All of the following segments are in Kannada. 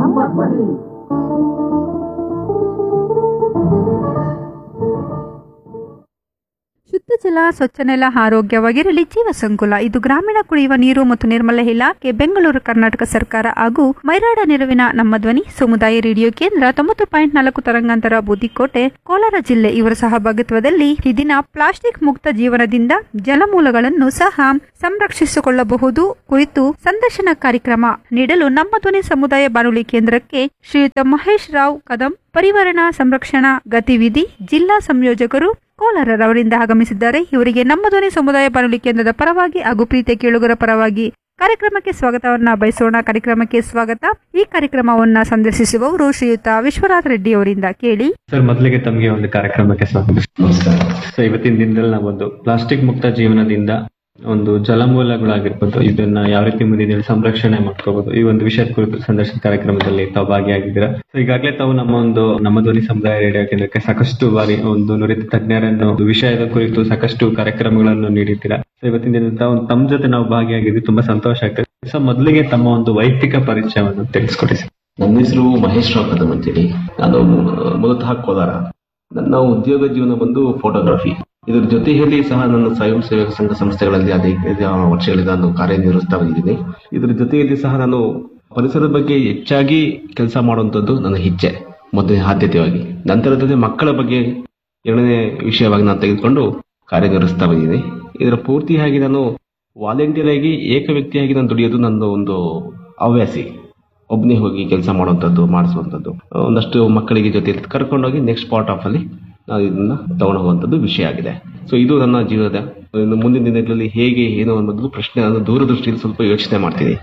ಸಂಪತ್ ಬನ್ನಿ ಶುದ್ಧ ಜಲ ಸ್ವಚ್ಛ ನೆಲ ಆರೋಗ್ಯವಾಗಿರಲಿ ಜೀವ ಸಂಕುಲ ಇದು ಗ್ರಾಮೀಣ ಕುಡಿಯುವ ನೀರು ಮತ್ತು ನಿರ್ಮಲ ಇಲಾಖೆ ಬೆಂಗಳೂರು ಕರ್ನಾಟಕ ಸರ್ಕಾರ ಹಾಗೂ ಮೈರಾಡ ನೆರವಿನ ನಮ್ಮ ಧ್ವನಿ ಸಮುದಾಯ ರೇಡಿಯೋ ಕೇಂದ್ರ ತೊಂಬತ್ತು ಪಾಯಿಂಟ್ ನಾಲ್ಕು ತರಂಗಾಂತರ ಬೂದಿಕೋಟೆ ಕೋಲಾರ ಜಿಲ್ಲೆ ಇವರ ಸಹಭಾಗಿತ್ವದಲ್ಲಿ ಈ ದಿನ ಪ್ಲಾಸ್ಟಿಕ್ ಮುಕ್ತ ಜೀವನದಿಂದ ಜಲಮೂಲಗಳನ್ನು ಸಹ ಸಂರಕ್ಷಿಸಿಕೊಳ್ಳಬಹುದು ಕುರಿತು ಸಂದರ್ಶನ ಕಾರ್ಯಕ್ರಮ ನೀಡಲು ನಮ್ಮ ಧ್ವನಿ ಸಮುದಾಯ ಬಾನುಲಿ ಕೇಂದ್ರಕ್ಕೆ ಶ್ರೀಯುತ ಮಹೇಶ್ ರಾವ್ ಕದಂ ಪರಿವರ್ಣಾ ಸಂರಕ್ಷಣಾ ಗತಿವಿಧಿ ಜಿಲ್ಲಾ ಸಂಯೋಜಕರು ಕೋಲಾರರವರಿಂದ ಆಗಮಿಸಿದ್ದಾರೆ ಇವರಿಗೆ ನಮ್ಮ ಧ್ವನಿ ಸಮುದಾಯ ಬಾನುಲಿ ಕೇಂದ್ರದ ಪರವಾಗಿ ಹಾಗೂ ಪ್ರೀತಿಯ ಕೇಳುಗರ ಪರವಾಗಿ ಕಾರ್ಯಕ್ರಮಕ್ಕೆ ಸ್ವಾಗತವನ್ನ ಬಯಸೋಣ ಕಾರ್ಯಕ್ರಮಕ್ಕೆ ಸ್ವಾಗತ ಈ ಕಾರ್ಯಕ್ರಮವನ್ನ ಸಂದರ್ಶಿಸುವವರು ಶ್ರೀಯುತ ವಿಶ್ವನಾಥ್ ರೆಡ್ಡಿ ಅವರಿಂದ ಕೇಳಿ ಸರ್ ಮೊದಲಿಗೆ ತಮಗೆ ಒಂದು ಕಾರ್ಯಕ್ರಮಕ್ಕೆ ಸ್ವಾಗತ ನಮಸ್ಕಾರ ಸೊ ಇವತ್ತಿನ ದಿನದಲ್ಲಿ ನಾವೊಂದು ಪ್ಲಾಸ್ಟಿಕ್ ಮುಕ್ತ ಜೀವನದಿಂದ ಒಂದು ಜಲಮೂಲಗಳಾಗಿರ್ಬೋದು ಇದನ್ನ ಯಾವ ರೀತಿ ಮುಂದಿನ ಸಂರಕ್ಷಣೆ ಮಾಡ್ಕೋಬಹುದು ಈ ಒಂದು ವಿಷಯದ ಕುರಿತು ಸಂದರ್ಶನ ಕಾರ್ಯಕ್ರಮದಲ್ಲಿ ತಾವು ಭಾಗಿಯಾಗಿದ್ದೀರಾ ಸೊ ಈಗಾಗಲೇ ತಾವು ನಮ್ಮ ಒಂದು ನಮ್ಮ ಧ್ವನಿ ಸಮುದಾಯ ರೇಡಿಯೋ ಕೇಂದ್ರಕ್ಕೆ ಸಾಕಷ್ಟು ಬಾರಿ ಒಂದು ನುರಿತ ತಜ್ಞರನ್ನು ಒಂದು ವಿಷಯದ ಕುರಿತು ಸಾಕಷ್ಟು ಕಾರ್ಯಕ್ರಮಗಳನ್ನು ನೀಡಿದ್ದೀರಾ ಸೊ ಇವತ್ತಿನ ದಿನ ತಾವು ತಮ್ಮ ಜೊತೆ ನಾವು ಭಾಗಿಯಾಗಿದ್ದು ತುಂಬಾ ಸಂತೋಷ ಆಗ್ತದೆ ಸೊ ಮೊದಲಿಗೆ ತಮ್ಮ ಒಂದು ವೈಯಕ್ತಿಕ ಪರಿಚಯವನ್ನು ತಿಳಿಸ್ಕೊಡಿ ಸರ್ ನನ್ನ ಹೆಸರು ಮಹೇಶ್ ರಾವ್ ಕದಂ ಅಂತೇಳಿ ನಾನು ಆ, ಮೂಲತಃ ಕೋಲಾರ ನನ್ನ ಉದ್ಯೋಗ ಜೀವನ ಬಂದು ಫೋಟೋಗ್ರಫಿ ಇದರ ಜೊತೆಯಲ್ಲಿ ಸಹ ನನ್ನ ಸ್ವಯಂ ಸೇವಕ ಸಂಘ ಸಂಸ್ಥೆಗಳಲ್ಲಿ ಅನೇಕ ವರ್ಷಗಳಿಂದ ನಾನು ಕಾರ್ಯನಿರ್ವಹಿಸ್ತಾ ಬಂದಿದ್ದೀನಿ ಇದರ ಜೊತೆಯಲ್ಲಿ ಸಹ ನಾನು ಪರಿಸರದ ಬಗ್ಗೆ ಹೆಚ್ಚಾಗಿ ಕೆಲಸ ಮಾಡುವಂಥದ್ದು ನನ್ನ ಇಚ್ಛೆ ಮೊದಲನೇ ಆದ್ಯತೆಯಾಗಿ ನಂತರದಲ್ಲಿ ಮಕ್ಕಳ ಬಗ್ಗೆ ಎರಡನೇ ವಿಷಯವಾಗಿ ನಾನು ತೆಗೆದುಕೊಂಡು ಕಾರ್ಯನಿರ್ವಹಿಸ್ತಾ ಬಂದಿದ್ದೀನಿ ಇದರ ಪೂರ್ತಿಯಾಗಿ ನಾನು ವಾಲಂಟಿಯರ್ ಆಗಿ ಏಕ ವ್ಯಕ್ತಿಯಾಗಿ ನಾನು ದುಡಿಯೋದು ನನ್ನ ಒಂದು ಹವ್ಯಾಸಿ ಒಬ್ಬನೇ ಹೋಗಿ ಕೆಲಸ ಮಾಡುವಂಥದ್ದು ಮಾಡಿಸುವಂಥದ್ದು ಒಂದಷ್ಟು ಮಕ್ಕಳಿಗೆ ಜೊತೆ ಕರ್ಕೊಂಡೋಗಿ ನೆಕ್ಸ್ಟ್ ಪಾರ್ಟ್ ಆಫ್ ಅಲ್ಲಿ ನಾವು ಇದನ್ನ ತಗೊಂಡು ಹೋಗುವಂಥದ್ದು ವಿಷಯ ಆಗಿದೆ ಸೊ ಇದು ನನ್ನ ಜೀವನದ ಇನ್ನು ಮುಂದಿನ ದಿನಗಳಲ್ಲಿ ಹೇಗೆ ಏನು ಅನ್ನೋದು ಪ್ರಶ್ನೆ ನಾನು ದೂರದೃಷ್ಟಿಯಲ್ಲಿ ಸ್ವಲ್ಪ ಯೋಚನೆ ಮಾಡ್ತೀನಿ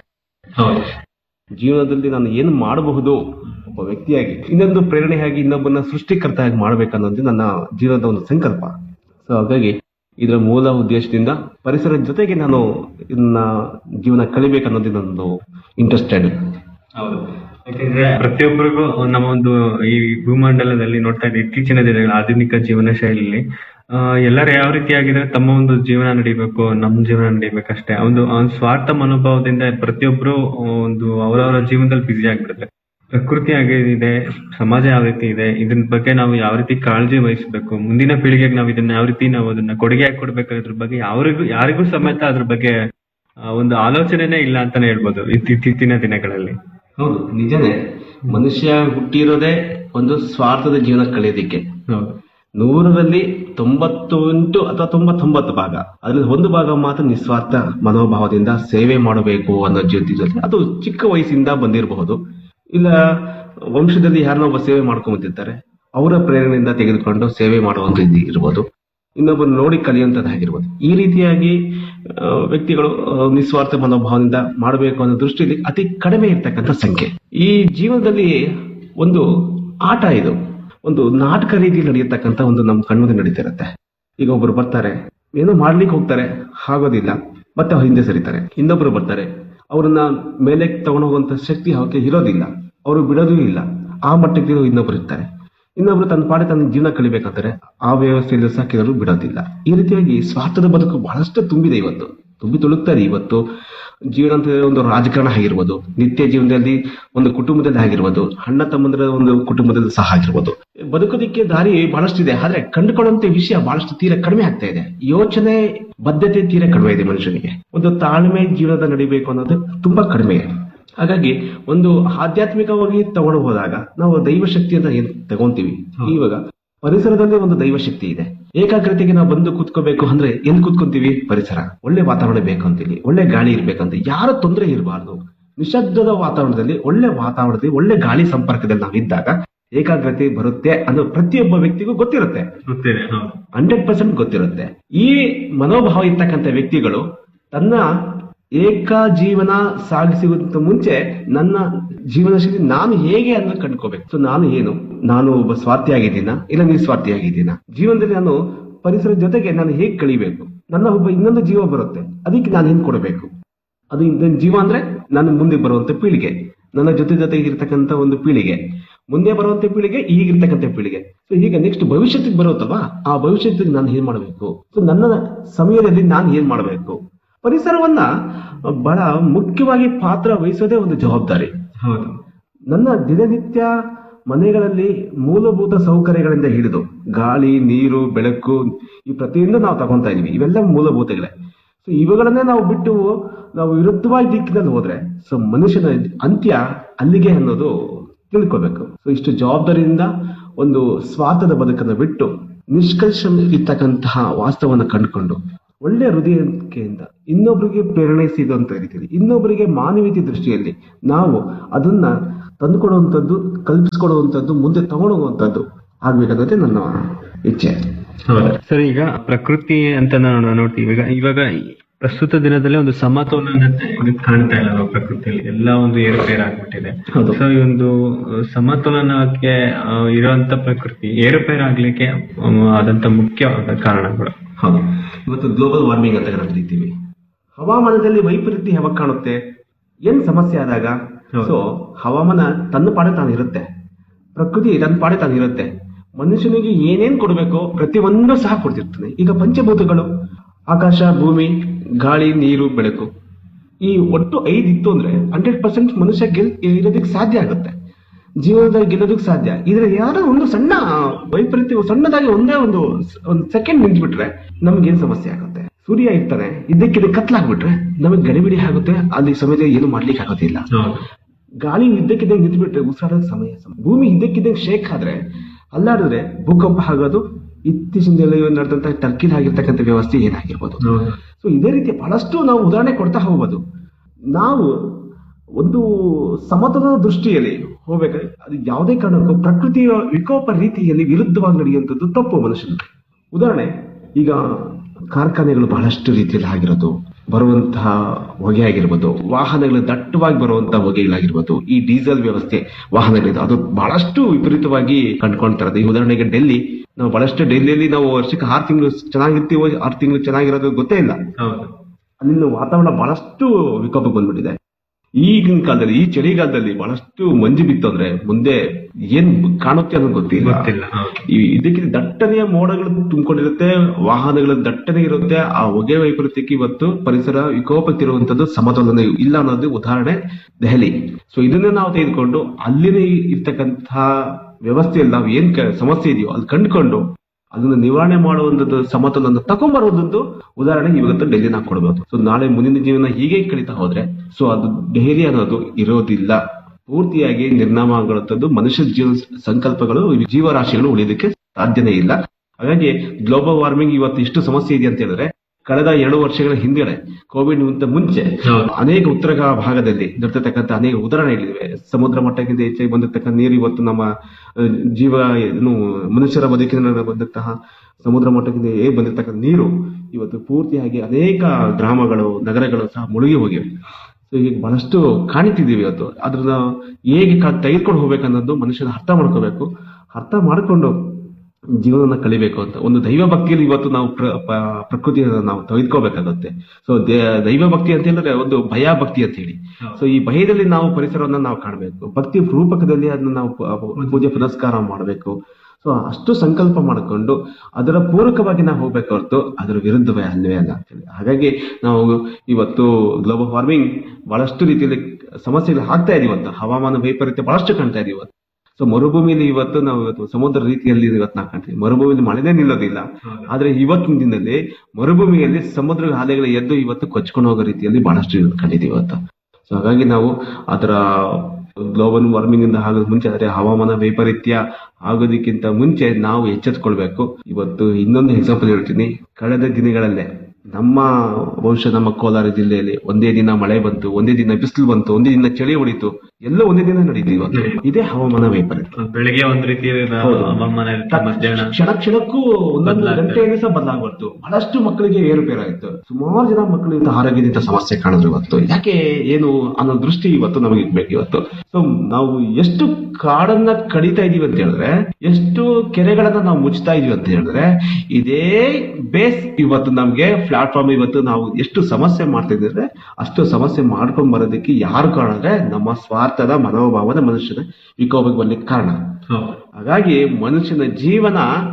ಜೀವನದಲ್ಲಿ ನಾನು ಏನು ಮಾಡಬಹುದು ಒಬ್ಬ ವ್ಯಕ್ತಿಯಾಗಿ ಇನ್ನೊಂದು ಪ್ರೇರಣೆಯಾಗಿ ಇನ್ನೊಬ್ಬನ ಸೃಷ್ಟಿಕರ್ತೆಯಾಗಿ ಮಾಡಬೇಕನ್ನೋದು ನನ್ನ ಜೀವನದ ಒಂದು ಸಂಕಲ್ಪ ಸೊ ಹಾಗಾಗಿ ಇದರ ಮೂಲ ಉದ್ದೇಶದಿಂದ ಪರಿಸರದ ಜೊತೆಗೆ ನಾನು ಇದನ್ನ ಜೀವನ ಕಳಿಬೇಕನ್ನೋದು ನನ್ನದು ಇಂಟ್ರೆಸ್ಟೆಡ್ ಹೌದು ಯಾಕಂದ್ರೆ ಪ್ರತಿಯೊಬ್ಬರಿಗೂ ನಮ್ಮ ಒಂದು ಈ ಭೂಮಂಡಲದಲ್ಲಿ ನೋಡ್ತಾ ಇದ್ದ ಇತ್ತೀಚಿನ ದಿನಗಳ ಆಧುನಿಕ ಜೀವನ ಶೈಲಿಯಲ್ಲಿ ಆ, ಎಲ್ಲರೂ ಯಾವ ರೀತಿ ಆಗಿದ್ರೆ ತಮ್ಮ ಒಂದು ಜೀವನ ನಡಿಬೇಕು ನಮ್ಮ ಜೀವನ ನಡಿಬೇಕಷ್ಟೇ ಒಂದು ಒಂದು ಸ್ವಾರ್ಥ ಮನೋಭಾವದಿಂದ ಪ್ರತಿಯೊಬ್ರು ಒಂದು ಅವರವರ ಜೀವನದಲ್ಲಿ ಬ್ಯುಸಿ ಆಗ್ಬಿಡುತ್ತೆ ಪ್ರಕೃತಿ ಆಗಿದೆ ಸಮಾಜ ಯಾವ ರೀತಿ ಇದೆ ಇದ್ರ ಬಗ್ಗೆ ನಾವು ಯಾವ ರೀತಿ ಕಾಳಜಿ ವಹಿಸಬೇಕು ಮುಂದಿನ ಪೀಳಿಗೆಗೆ ನಾವು ಇದನ್ನ ಯಾವ ರೀತಿ ನಾವು ಅದನ್ನ ಕೊಡುಗೆ ಕೊಡ್ಬೇಕು ಅದ್ರ ಬಗ್ಗೆ ಯಾರಿಗೂ ಯಾರಿಗೂ ಸಮೇತ ಅದ್ರ ಬಗ್ಗೆ ಆ, ಒಂದು ಆಲೋಚನೆನೇ ಇಲ್ಲ ಅಂತಾನೆ ಹೇಳ್ಬೋದು ಇತ್ತೀ- ಇತ್ತೀಚಿನ ದಿನಗಳಲ್ಲಿ ಹೌದು ನಿಜನೇ ಮನುಷ್ಯ ಹುಟ್ಟಿರೋದೇ ಒಂದು ಸ್ವಾರ್ಥದ ಜೀವನ ಕಳೆಯೋದಿಕ್ಕೆ ಹೌದು ನೂರರಲ್ಲಿ ತೊಂಬತ್ತೆಂಟು ಅಥವಾ ತೊಂಬತ್ತೊಂಬತ್ತು ಭಾಗ ಅದರಲ್ಲಿ ಒಂದು ಭಾಗ ಮಾತ್ರ ನಿಸ್ವಾರ್ಥ ಮನೋಭಾವದಿಂದ ಸೇವೆ ಮಾಡಬೇಕು ಅನ್ನೋ ಜೊತೆಯಲ್ಲಿ ಅದು ಚಿಕ್ಕ ವಯಸ್ಸಿಂದ ಬಂದಿರಬಹುದು ಇಲ್ಲ ವಂಶದಲ್ಲಿ ಯಾರನ್ನೋ ಒಬ್ಬ ಸೇವೆ ಮಾಡ್ಕೊಂಡ್ ಬಂದಿರ್ತಾರೆ ಅವರ ಪ್ರೇರಣೆಯಿಂದ ತೆಗೆದುಕೊಂಡು ಸೇವೆ ಮಾಡುವಂಥದ್ದು ಇರ್ಬೋದು ಇನ್ನೊಬ್ಬರು ನೋಡಿ ಕಲಿಯುವಂಥದ್ದಾಗಿರ್ಬೋದು ಈ ರೀತಿಯಾಗಿ ಆ, ವ್ಯಕ್ತಿಗಳು ಆ, ನಿಸ್ವಾರ್ಥ ಮನೋಭಾವದಿಂದ ಮಾಡಬೇಕು ಅನ್ನೋ ದೃಷ್ಟಿಯಲ್ಲಿ ಅತಿ ಕಡಿಮೆ ಇರ್ತಕ್ಕಂಥ ಸಂಖ್ಯೆ ಈ ಜೀವನದಲ್ಲಿ ಒಂದು ಆಟ ಇದು ಒಂದು ನಾಟಕ ರೀತಿಯಲ್ಲಿ ನಡೆಯತಕ್ಕಂಥ ಒಂದು ನಮ್ಮ ಕಣ್ಮುಂದೆ ನಡೀತಿರುತ್ತೆ ಈಗ ಒಬ್ರು ಬರ್ತಾರೆ ಏನೋ ಮಾಡ್ಲಿಕ್ಕೆ ಹೋಗ್ತಾರೆ ಆಗೋದಿಲ್ಲ ಮತ್ತೆ ಅವ್ರು ಹಿಂದೆ ಸರಿತಾರೆ ಇನ್ನೊಬ್ರು ಬರ್ತಾರೆ ಅವ್ರನ್ನ ಮೇಲೆ ತಗೊಂಡು ಹೋಗುವಂತ ಶಕ್ತಿ ಅವಕ್ಕೆ ಇರೋದಿಲ್ಲ ಅವರು ಬಿಡೋದೂ ಇಲ್ಲ ಆ ಮಟ್ಟಕ್ಕೆ ಇನ್ನೊಬ್ರು ಇರ್ತಾರೆ ಇನ್ನೊಬ್ರು ತನ್ನ ಪಾಡೆ ತನ್ನ ಜೀವನ ಕಳಿಬೇಕಂತಾರೆ ಆ ವ್ಯವಸ್ಥೆಯಲ್ಲಿ ಸಹ ಕೆಲವರು ಬಿಡೋದಿಲ್ಲ ಈ ರೀತಿಯಾಗಿ ಸ್ವಾರ್ಥದ ಬದುಕು ಬಹಳಷ್ಟು ತುಂಬಿದೆ ಇವತ್ತು ತುಂಬಿ ತುಳುಕ್ತಾರೆ ಇವತ್ತು ಜೀವನ ಅಂತ ಒಂದು ರಾಜಕಾರಣ ಆಗಿರ್ಬೋದು ನಿತ್ಯ ಜೀವನದಲ್ಲಿ ಒಂದು ಕುಟುಂಬದಲ್ಲಿ ಆಗಿರ್ಬೋದು ಅಣ್ಣ ತಮ್ಮಂದಿರ ಒಂದು ಕುಟುಂಬದಲ್ಲಿ ಸಹ ಆಗಿರ್ಬೋದು ಬದುಕೋದಿಕ್ಕೆ ದಾರಿ ಬಹಳಷ್ಟಿದೆ ಆದ್ರೆ ಕಂಡುಕೊಳ್ಳುವಂತ ವಿಷಯ ಬಹಳಷ್ಟು ತೀರ ಕಡಿಮೆ ಆಗ್ತಾ ಇದೆ ಯೋಚನೆ ಬದ್ಧತೆ ತೀರ ಕಡಿಮೆ ಇದೆ ಮನುಷ್ಯನಿಗೆ ಒಂದು ತಾಳ್ಮೆ ಜೀವನದ ನಡಿಬೇಕು ಅನ್ನೋದು ತುಂಬಾ ಕಡಿಮೆ ಇದೆ ಹಾಗಾಗಿ ಒಂದು ಆಧ್ಯಾತ್ಮಿಕವಾಗಿ ತಗೊಂಡು ಹೋದಾಗ ನಾವು ದೈವ ಶಕ್ತಿ ಅಂತ ಏನ್ ತಗೊಂತೀವಿ ಇವಾಗ ಪರಿಸರದಲ್ಲಿ ಒಂದು ದೈವ ಶಕ್ತಿ ಇದೆ ಏಕಾಗ್ರತೆಗೆ ನಾವು ಬಂದು ಕೂತ್ಕೋಬೇಕು ಅಂದ್ರೆ ಎಲ್ಲಿ ಕೂತ್ಕೊಂತೀವಿ ಪರಿಸರ ಒಳ್ಳೆ ವಾತಾವರಣ ಬೇಕು ಅಂತೀವಿ ಒಳ್ಳೆ ಗಾಳಿ ಇರ್ಬೇಕಂತ ಯಾರ ತೊಂದರೆ ಇರಬಾರ್ದು ನಿಶಬ್ದದ ವಾತಾವರಣದಲ್ಲಿ ಒಳ್ಳೆ ವಾತಾವರಣದಲ್ಲಿ ಒಳ್ಳೆ ಗಾಳಿ ಸಂಪರ್ಕದಲ್ಲಿ ನಾವು ಇದ್ದಾಗ ಏಕಾಗ್ರತೆ ಬರುತ್ತೆ ಅನ್ನೋ ಪ್ರತಿಯೊಬ್ಬ ವ್ಯಕ್ತಿಗೂ ಗೊತ್ತಿರುತ್ತೆ ಗೊತ್ತಿದೆ ಹೌದು ಹಂಡ್ರೆಡ್ ಪರ್ಸೆಂಟ್ ಗೊತ್ತಿರುತ್ತೆ ಈ ಮನೋಭಾವ ಇರ್ತಕ್ಕಂಥ ವ್ಯಕ್ತಿಗಳು ತನ್ನ ಏಕ ಜೀವನ ಸಾಗಿಸುವಂತ ಮುಂಚೆ ನನ್ನ ಜೀವನ ಶೈಲಿ ನಾನು ಹೇಗೆ ಅನ್ನೋದು ಕಂಡ್ಕೋಬೇಕು ಸೊ ನಾನು ಏನು ನಾನು ಒಬ್ಬ ಸ್ವಾರ್ಥಿಯಾಗಿದ್ದೀನ ಇಲ್ಲ ನಿಸ್ವಾರ್ಥಿಯಾಗಿದ್ದೀನ ಜೀವನದಲ್ಲಿ ನಾನು ಪರಿಸರದ ಜೊತೆಗೆ ನಾನು ಹೇಗೆ ಕಳಿಬೇಕು ನನ್ನ ಒಬ್ಬ ಇನ್ನೊಂದು ಜೀವ ಬರುತ್ತೆ ಅದಕ್ಕೆ ನಾನು ಏನ್ ಕೊಡಬೇಕು ಅದು ನನ್ನ ಜೀವ ಅಂದ್ರೆ ನನ್ನ ಮುಂದೆ ಬರುವಂತ ಪೀಳಿಗೆ ನನ್ನ ಜೊತೆ ಜೊತೆ ಇರ್ತಕ್ಕಂಥ ಒಂದು ಪೀಳಿಗೆ ಮುಂದೆ ಬರುವಂತ ಪೀಳಿಗೆ ಈಗಿರ್ತಕ್ಕಂಥ ಪೀಳಿಗೆ ಸೊ ಈಗ ನೆಕ್ಸ್ಟ್ ಭವಿಷ್ಯತ್ತಿಗೆ ಬರುತ್ತಲ್ವಾ ಆ ಭವಿಷ್ಯತ್ತಿಗೆ ನಾನು ಏನ್ ಮಾಡಬೇಕು ಸೊ ನನ್ನ ಸಮಯದಲ್ಲಿ ನಾನು ಏನ್ ಮಾಡಬೇಕು ಪರಿಸರವನ್ನ ಬಹಳ ಮುಖ್ಯವಾಗಿ ಪಾತ್ರ ವಹಿಸೋದೇ ಒಂದು ಜವಾಬ್ದಾರಿ ಹೌದು ನನ್ನ ದಿನನಿತ್ಯ ಮನೆಗಳಲ್ಲಿ ಮೂಲಭೂತ ಸೌಕರ್ಯಗಳಿಂದ ಹಿಡಿದು ಗಾಳಿ ನೀರು ಬೆಳಕು ಈ ಪ್ರತಿಯೊಂದು ನಾವು ತಗೊಂತಾ ಇದೀವಿ ಇವೆಲ್ಲ ಮೂಲಭೂತಗಳೇ ಸೊ ಇವುಗಳನ್ನೇ ನಾವು ಬಿಟ್ಟು ನಾವು ವಿರುದ್ಧವಾಗಿ ದಿಕ್ಕಿನಲ್ಲಿ ಹೋದ್ರೆ ಸೊ ಮನುಷ್ಯನ ಅಂತ್ಯ ಅಲ್ಲಿಗೆ ಅನ್ನೋದು ತಿಳ್ಕೋಬೇಕು ಸೊ ಇಷ್ಟು ಜವಾಬ್ದಾರಿಯಿಂದ ಒಂದು ಸ್ವಾರ್ಥದ ಬದುಕನ್ನು ಬಿಟ್ಟು ನಿಷ್ಕರ್ಷ ಇರ್ತಕ್ಕಂತಹ ವಾಸ್ತವವನ್ನು ಕಂಡುಕೊಂಡು ಒಳ್ಳೆ ಹೃದಯಕೆಯಿಂದ ಇನ್ನೊಬ್ಬರಿಗೆ ಪ್ರೇರಣೆ ಸಿಗುವಂತ ರೀತಿಯಲ್ಲಿ ಇನ್ನೊಬ್ಬರಿಗೆ ಮಾನವೀಯತೆ ದೃಷ್ಟಿಯಲ್ಲಿ ನಾವು ಅದನ್ನ ತಂದುಕೊಡುವಂಥದ್ದು ಕಲ್ಪಿಸಿಕೊಡುವಂಥದ್ದು ಮುಂದೆ ತಗೊಳ್ಳುವಂಥದ್ದು ಆಗ್ಬೇಕನ್ನೋದೇ ನನ್ನ ಇಚ್ಛೆ ಸರ್ ಈಗ ಪ್ರಕೃತಿ ಅಂತ ನಾವು ನೋಡ್ತೀವಿ ಈಗ ಇವಾಗ ಪ್ರಸ್ತುತ ದಿನದಲ್ಲಿ ಒಂದು ಸಮತೋಲನತೆ ಕಾಣ್ತಾ ಇಲ್ಲ ನಾವು ಪ್ರಕೃತಿಯಲ್ಲಿ ಎಲ್ಲ ಒಂದು ಏರುಪೇರು ಆಗ್ಬಿಟ್ಟಿದೆ ಹೌದು. ಸೊ ಈ ಒಂದು ಅಹ್, ಸಮತೋಲನಕ್ಕೆ ಅಹ್, ಇರುವಂತ ಪ್ರಕೃತಿ ಏರುಪೇರು ಆಗ್ಲಿಕ್ಕೆ ಅಹ್, ಆದಂತ ಮುಖ್ಯವಾದ ಕಾರಣಗಳು ಹೌದು ಇವತ್ತು ಗ್ಲೋಬಲ್ ವಾರ್ಮಿಂಗ್ ಅಂತ ಕರೀತೀವಿ ಹವಾಮಾನದಲ್ಲಿ ವೈಪರೀತ್ಯ ಯಾವಾಗ ಕಾಣುತ್ತೆ ಏನ್ ಸಮಸ್ಯೆ ಆದಾಗ ಹೌದು. ಸೊ ಹವಾಮಾನ ತನ್ನ ಪಾಡೆ ತಾನು ಇರುತ್ತೆ ಪ್ರಕೃತಿ ತನ್ನ ಪಾಡೆ ತಾನು ಇರುತ್ತೆ ಮನುಷ್ಯನಿಗೆ ಏನೇನ್ ಕೊಡಬೇಕೋ ಪ್ರತಿಯೊಂದು ಸಹ ಕೊಡ್ತಿರ್ತಾನೆ ಈಗ ಪಂಚಭೂತಗಳು ಆಕಾಶ ಭೂಮಿ ಗಾಳಿ ನೀರು ಬೆಳಕು ಈ ಒಟ್ಟು ಐದು ಇತ್ತು ಅಂದ್ರೆ ಹಂಡ್ರೆಡ್ ಪರ್ಸೆಂಟ್ ಮನುಷ್ಯ ಗೆಲ್ ಇರೋದಕ್ಕೆ ಸಾಧ್ಯ ಆಗುತ್ತೆ ಜೀವನದಲ್ಲಿ ಗೆಲ್ಲೋದಕ್ಕೆ ಸಾಧ್ಯ ಇದ್ರೆ ಯಾರೋ ಒಂದು ಸಣ್ಣ ವೈಪರೀತ್ಯ ಸಣ್ಣದಾಗಿ ಒಂದೇ ಒಂದು ಒಂದು ಸೆಕೆಂಡ್ ನಿಂತ್ಬಿಟ್ರೆ ನಮ್ಗೇನ್ ಸಮಸ್ಯೆ ಆಗುತ್ತೆ ಸೂರ್ಯ ಇರ್ತಾನೆ ಇದ್ದಕ್ಕಿದ್ದ ಕತ್ಲಾಗ್ಬಿಟ್ರೆ ನಮಗೆ ಗಡಿಬಿಡಿ ಆಗುತ್ತೆ ಅಲ್ಲಿ ಸಮಯದಲ್ಲಿ ಏನು ಮಾಡ್ಲಿಕ್ಕೆ ಆಗೋದಿಲ್ಲ ಗಾಳಿ ಇದ್ದಕ್ಕಿದ್ದಂಗೆ ನಿಂತ್ಬಿಟ್ರೆ ಉಸಿರಾಡೋಕೆ ಸಮಯ ಸಮ ಭೂಮಿ ಇದ್ದಕ್ಕಿದ್ದಂಗೆ ಶೇಕ್ ಆದ್ರೆ ಅಲ್ಲಾಡಿದ್ರೆ ಭೂಕಂಪ ಆಗೋದು ಇತ್ತೀಚಿನ ದಿನಗಳಲ್ಲಿ ನಡೆದಂತ ಟರ್ಕಿಲ್ ಆಗಿರ್ತಕ್ಕಂಥ ವ್ಯವಸ್ಥೆ ಏನಾಗಿರ್ಬೋದು ಸೊ ಇದೇ ರೀತಿ ಬಹಳಷ್ಟು ನಾವು ಉದಾಹರಣೆ ಕೊಡ್ತಾ ಹೋಗ್ಬೋದು ನಾವು ಒಂದು ಸಮತೋಲನ ದೃಷ್ಟಿಯಲ್ಲಿ ಹೋಗ್ಬೇಕಾದ್ರೆ ಅದು ಯಾವುದೇ ಕಾರಣಕ್ಕೂ ಪ್ರಕೃತಿಯ ವಿಕೋಪ ರೀತಿಯಲ್ಲಿ ವಿರುದ್ಧವಾಗಿ ನಡೆಯುವಂಥದ್ದು ತಪ್ಪು ಮನುಷ್ಯನ ಉದಾಹರಣೆ ಈಗ ಕಾರ್ಖಾನೆಗಳು ಬಹಳಷ್ಟು ರೀತಿಯಲ್ಲಿ ಆಗಿರೋದು ಬರುವಂತಹ ಹೊಗೆ ಆಗಿರ್ಬೋದು ವಾಹನಗಳು ದಟ್ಟವಾಗಿ ಬರುವಂತಹ ಹೊಗೆಗಳಾಗಿರ್ಬೋದು ಈ ಡೀಸೆಲ್ ವ್ಯವಸ್ಥೆ ವಾಹನಗಳಿದೆ ಅದು ಬಹಳಷ್ಟು ವಿಪರೀತವಾಗಿ ಕಂಡುಕೊಳ್ತಾರೆ ಈ ಉದಾಹರಣೆಗೆ ಡೆಲ್ಲಿ ನಾವು ಬಹಳಷ್ಟು ಡೆಲ್ಲಿಯಲ್ಲಿ ನಾವು ವರ್ಷಕ್ಕೆ ಆರು ತಿಂಗಳು ಚೆನ್ನಾಗಿರ್ತೀವೋ ಆರು ತಿಂಗಳು ಚೆನ್ನಾಗಿರೋದು ಗೊತ್ತೇ ಇಲ್ಲ ಹೌದು ಅಲ್ಲಿನ ವಾತಾವರಣ ಬಹಳಷ್ಟು ವಿಕೋಪಕ್ಕೆ ಬಂದ್ಬಿಟ್ಟಿದೆ ಈಗಿನ ಕಾಲದಲ್ಲಿ ಈ ಚಳಿಗಾಲದಲ್ಲಿ ಬಹಳಷ್ಟು ಮಂಜು ಬಿತ್ತು ಅಂದ್ರೆ ಮುಂದೆ ಏನ್ ಕಾಣುತ್ತೆ ಅನ್ನೋದು ಗೊತ್ತಿಲ್ಲ ಗೊತ್ತಿಲ್ಲ ಹೌದು. ಈ ಇದಕ್ಕೆ ದಟ್ಟನೆಯ ಮೋಡಗಳು ತುಂಬಿಕೊಂಡಿರುತ್ತೆ ವಾಹನಗಳ ದಟ್ಟಣೆ ಇರುತ್ತೆ ಆ ಹೊಗೆ ವೈಪರೀತ್ಯಕ್ಕೆ ಇವತ್ತು ಪರಿಸರ ವಿಕೋಪಕ್ಕಿರುವಂತದ್ದು ಸಮತೋಲನ ಇಲ್ಲ ಅನ್ನೋದು ಉದಾಹರಣೆ ದೆಹಲಿ ಸೊ ಇದನ್ನೇ ನಾವು ತೆಗೆದುಕೊಂಡು ಅಲ್ಲಿನ ಇರ್ತಕ್ಕಂತಹ ವ್ಯವಸ್ಥೆಯಲ್ಲಿ ನಾವು ಏನ್ ಕ- ಸಮಸ್ಯೆ ಇದೆಯೋ ಅದು ಕಂಡುಕೊಂಡು ಅದನ್ನ ನಿವಾರಣೆ ಮಾಡುವಂಥದ್ದು ಸಮತೋಲನ ತಗೊಂಡ್ಬರೋದಂತೂ ಉದಾಹರಣೆ ಇವತ್ತು ಡೆಲ್ಲಿ ನಾವು ಕೊಡಬಹುದು ಸೊ ನಾಳೆ ಮುಂದಿನ ಜೀವನ ಹೀಗೆ ಕಳೀತಾ ಹೋದ್ರೆ ಸೊ ಅದು ದೆಹಲಿ ಅನ್ನೋದು ಇರೋದಿಲ್ಲ ಪೂರ್ತಿಯಾಗಿ ನಿರ್ನಾಮ ಆಗುವಂಥದ್ದು ಮನುಷ್ಯ ಜೀವ ಸಂಕಲ್ಪಗಳು ಜೀವರಾಶಿಗಳು ಉಳಿಯೋದಕ್ಕೆ ಸಾಧ್ಯನೇ ಇಲ್ಲ ಹಾಗಾಗಿ ಗ್ಲೋಬಲ್ ವಾರ್ಮಿಂಗ್ ಇವತ್ತು ಇಷ್ಟು ಸಮಸ್ಯೆ ಇದೆ ಅಂತ ಹೇಳಿದ್ರೆ ಕಳೆದ ಎರಡು ವರ್ಷಗಳ ಹಿಂದೆಡೆ ಕೋವಿಡ್ ಮುಂತ ಮುಂಚೆ ಹೌದು. ಅನೇಕ ಉತ್ತರ ಭಾಗದಲ್ಲಿ ನಡೆದಿರ್ತಕ್ಕಂಥ ಅನೇಕ ಉದಾಹರಣೆಗಳಿವೆ ಸಮುದ್ರ ಮಟ್ಟಕ್ಕಿಂತ ಹೆಚ್ಚಾಗಿ ಬಂದಿರ್ತಕ್ಕಂಥ ನೀರು ಇವತ್ತು ನಮ್ಮ ಆ, ಜೀವ ಏನು ಮನುಷ್ಯರ ಬದುಕಿನ ಬಂದಂತಹ ಸಮುದ್ರ ಮಟ್ಟಕ್ಕಿಂತ ಹೇಗೆ ಬಂದಿರ್ತಕ್ಕಂಥ ನೀರು ಇವತ್ತು ಪೂರ್ತಿಯಾಗಿ ಅನೇಕ ಗ್ರಾಮಗಳು ನಗರಗಳು ಸಹ ಮುಳುಗಿ ಹೋಗಿವೆ ಸೊ ಈಗ ಬಹಳಷ್ಟು ಕಾಣಿತಿದ್ದೀವಿ ಇವತ್ತು ಅದ್ರನ್ನ ಹೇಗೆ ಕ- ತೆಗೆದುಕೊಂಡು ಹೋಗ್ಬೇಕನ್ನೋದು ಮನುಷ್ಯನ ಅರ್ಥ ಮಾಡ್ಕೋಬೇಕು ಅರ್ಥ ಮಾಡ್ಕೊಂಡು ಜೀವನನ ಕಲಿಬೇಕು ಅಂತ ಒಂದು ದೈವ ಭಕ್ತಿಯಲ್ಲಿ ಇವತ್ತು ನಾವು ಪ್ರ- ಪ- ಪ್ರಕೃತಿಯನ್ನು ನಾವು ತೆಗೆದುಕೋಬೇಕಾಗುತ್ತೆ ಸೊ ದೈವ ಭಕ್ತಿ ಅಂತ ಹೇಳಿದ್ರೆ ಒಂದು ಭಯ ಭಕ್ತಿ ಅಂತ ಹೇಳಿ ಸೊ ಈ ಭಯದಲ್ಲಿ ನಾವು ಪರಿಸರವನ್ನ ನಾವು ಕಾಣಬೇಕು ಭಕ್ತಿ ರೂಪಕದಲ್ಲಿ ಅದನ್ನ ನಾವು ಪ- ಪೂಜೆ ಪುನಸ್ಕಾರ ಮಾಡಬೇಕು ಸೊ ಅಷ್ಟು ಸಂಕಲ್ಪ ಮಾಡಿಕೊಂಡು ಅದರ ಪೂರಕವಾಗಿ ನಾವು ಹೋಗ್ಬೇಕು ಹೊರತು ಅದರ ವಿರುದ್ಧವೇ ಅಲ್ಲವೇ ಅಲ್ಲ ಅಂತ ಹೇಳಿ ಹಾಗಾಗಿ ನಾವು ಇವತ್ತು ಗ್ಲೋಬಲ್ ವಾರ್ಮಿಂಗ್ ಬಹಳಷ್ಟು ರೀತಿಯಲ್ಲಿ ಸಮಸ್ಯೆಗಳು ಆಗ್ತಾ ಇದೀವಿ ಅಂತ ಹವಾಮಾನ ವೈಪರೀತ್ಯ ಬಹಳಷ್ಟು ಕಾಣ್ತಾ ಇದೀವಿ ಇವತ್ತು ಸೊ ಮರುಭೂಮಿಲಿ ಇವತ್ತು ನಾವು ಇವತ್ತು ಸಮುದ್ರ ರೀತಿಯಲ್ಲಿ ಇವತ್ತು ನಾವು ಕಾಣ್ತೀವಿ ಮರುಭೂಮಿಲಿ ಮಳೆನೇ ನಿಲ್ಲೋದಿಲ್ಲ ಆದ್ರೆ ಇವತ್ತಿನ ದಿನದಲ್ಲಿ ಮರುಭೂಮಿಯಲ್ಲಿ ಸಮುದ್ರ ಅಲೆಗಳ ಎದ್ದು ಇವತ್ತು ಕೊಚ್ಕೊಂಡು ಹೋಗೋ ರೀತಿಯಲ್ಲಿ ಬಹಳಷ್ಟು ಇವತ್ತು ಕಂಡಿದ್ದೀವಿ ಇವತ್ತು ಸೊ ಹಾಗಾಗಿ ನಾವು ಅದರ ಗ್ಲೋಬಲ್ ವಾರ್ಮಿಂಗ್ ಇಂದ ಆಗೋದ್ ಮುಂಚೆ ಅಂದ್ರೆ ಹವಾಮಾನ ವೈಪರೀತ್ಯ ಆಗೋದಕ್ಕಿಂತ ಮುಂಚೆ ನಾವು ಎಚ್ಚೆತ್ಕೊಳ್ಬೇಕು ಇವತ್ತು ಇನ್ನೊಂದು ಎಕ್ಸಾಂಪಲ್ ಹೇಳ್ತೀನಿ ಕಳೆದ ದಿನಗಳಲ್ಲೇ ನಮ್ಮ ಬಹುಶಃ ನಮ್ಮ ಕೋಲಾರ ಜಿಲ್ಲೆಯಲ್ಲಿ ಒಂದೇ ದಿನ ಮಳೆ ಬಂತು ಒಂದೇ ದಿನ ಬಿಸಿಲು ಬಂತು ಒಂದೇ ದಿನ ಚಳಿ ಹೊಡಿತು ಎಲ್ಲ ಒಂದೇ ದಿನ ನಡೀತು ಇವತ್ತು ಇದೇ ಹವಾಮಾನ ವೈಪರೀತ್ಯ ಬೆಳಿಗ್ಗೆ ಒಂದ್ ರೀತಿ ಹೌದು. ಹವಾಮಾನ ಇರುತ್ತೆ ಮಧ್ಯಾಹ್ನ ಕ್ಷಣ ಕ್ಷಣಕ್ಕೂ ಒಂದೊಂದು ಬದಲಾಗ್ತದೆ. ಗಂಟೆಯಲ್ಲಿ ಸಹ ಬದಲಾಗ್ಬಾರ್ದು ಬಹಳಷ್ಟು ಮಕ್ಕಳಿಗೆ ಏರುಪೇರಾಯ್ತು ಸುಮಾರು ಜನ ಮಕ್ಕಳಿಂದ ಆರೋಗ್ಯದಿಂದ ಸಮಸ್ಯೆ ಕಾಣಿದ್ರು ಇವತ್ತು ಯಾಕೆ ಏನು ಅನ್ನೋ ದೃಷ್ಟಿ ಇವತ್ತು ನಮಗೆ ಇರ್ಬೇಕು ಇವತ್ತು ಸೊ ನಾವು ಎಷ್ಟು ಕಾಡನ್ನ ಕಡಿತಾ ಇದೀವಿ ಅಂತ ಹೇಳಿದ್ರೆ ಎಷ್ಟು ಕೆರೆಗಳನ್ನ ನಾವು ಮುಚ್ತಾ ಇದೀವಿ ಅಂತ ಹೇಳಿದ್ರೆ ಇದೇ ಬೇಸ್ ಇವತ್ತು ನಮ್ಗೆ ಪ್ಲಾಟ್ಫಾರ್ಮ್ ಇವತ್ತು ನಾವು ಎಷ್ಟು ಸಮಸ್ಯೆ ಮಾಡ್ತಾ ಇದ್ರೆ ಅಷ್ಟು ಸಮಸ್ಯೆ ಮಾಡ್ಕೊಂಡ್ ಬರೋದಕ್ಕೆ ಯಾರು ಕಾರಣ ಅಂದ್ರೆ ನಮ್ಮ ಸ್ವಾರ್ಥದ ಮನೋಭಾವದ ಮನುಷ್ಯನ ವಿಕೋಪಕ್ಕೆ ಬರ್ಲಿಕ್ಕೆ ಕಾರಣ ಹೌದು. ಹಾಗಾಗಿ ಮನುಷ್ಯನ ಜೀವನ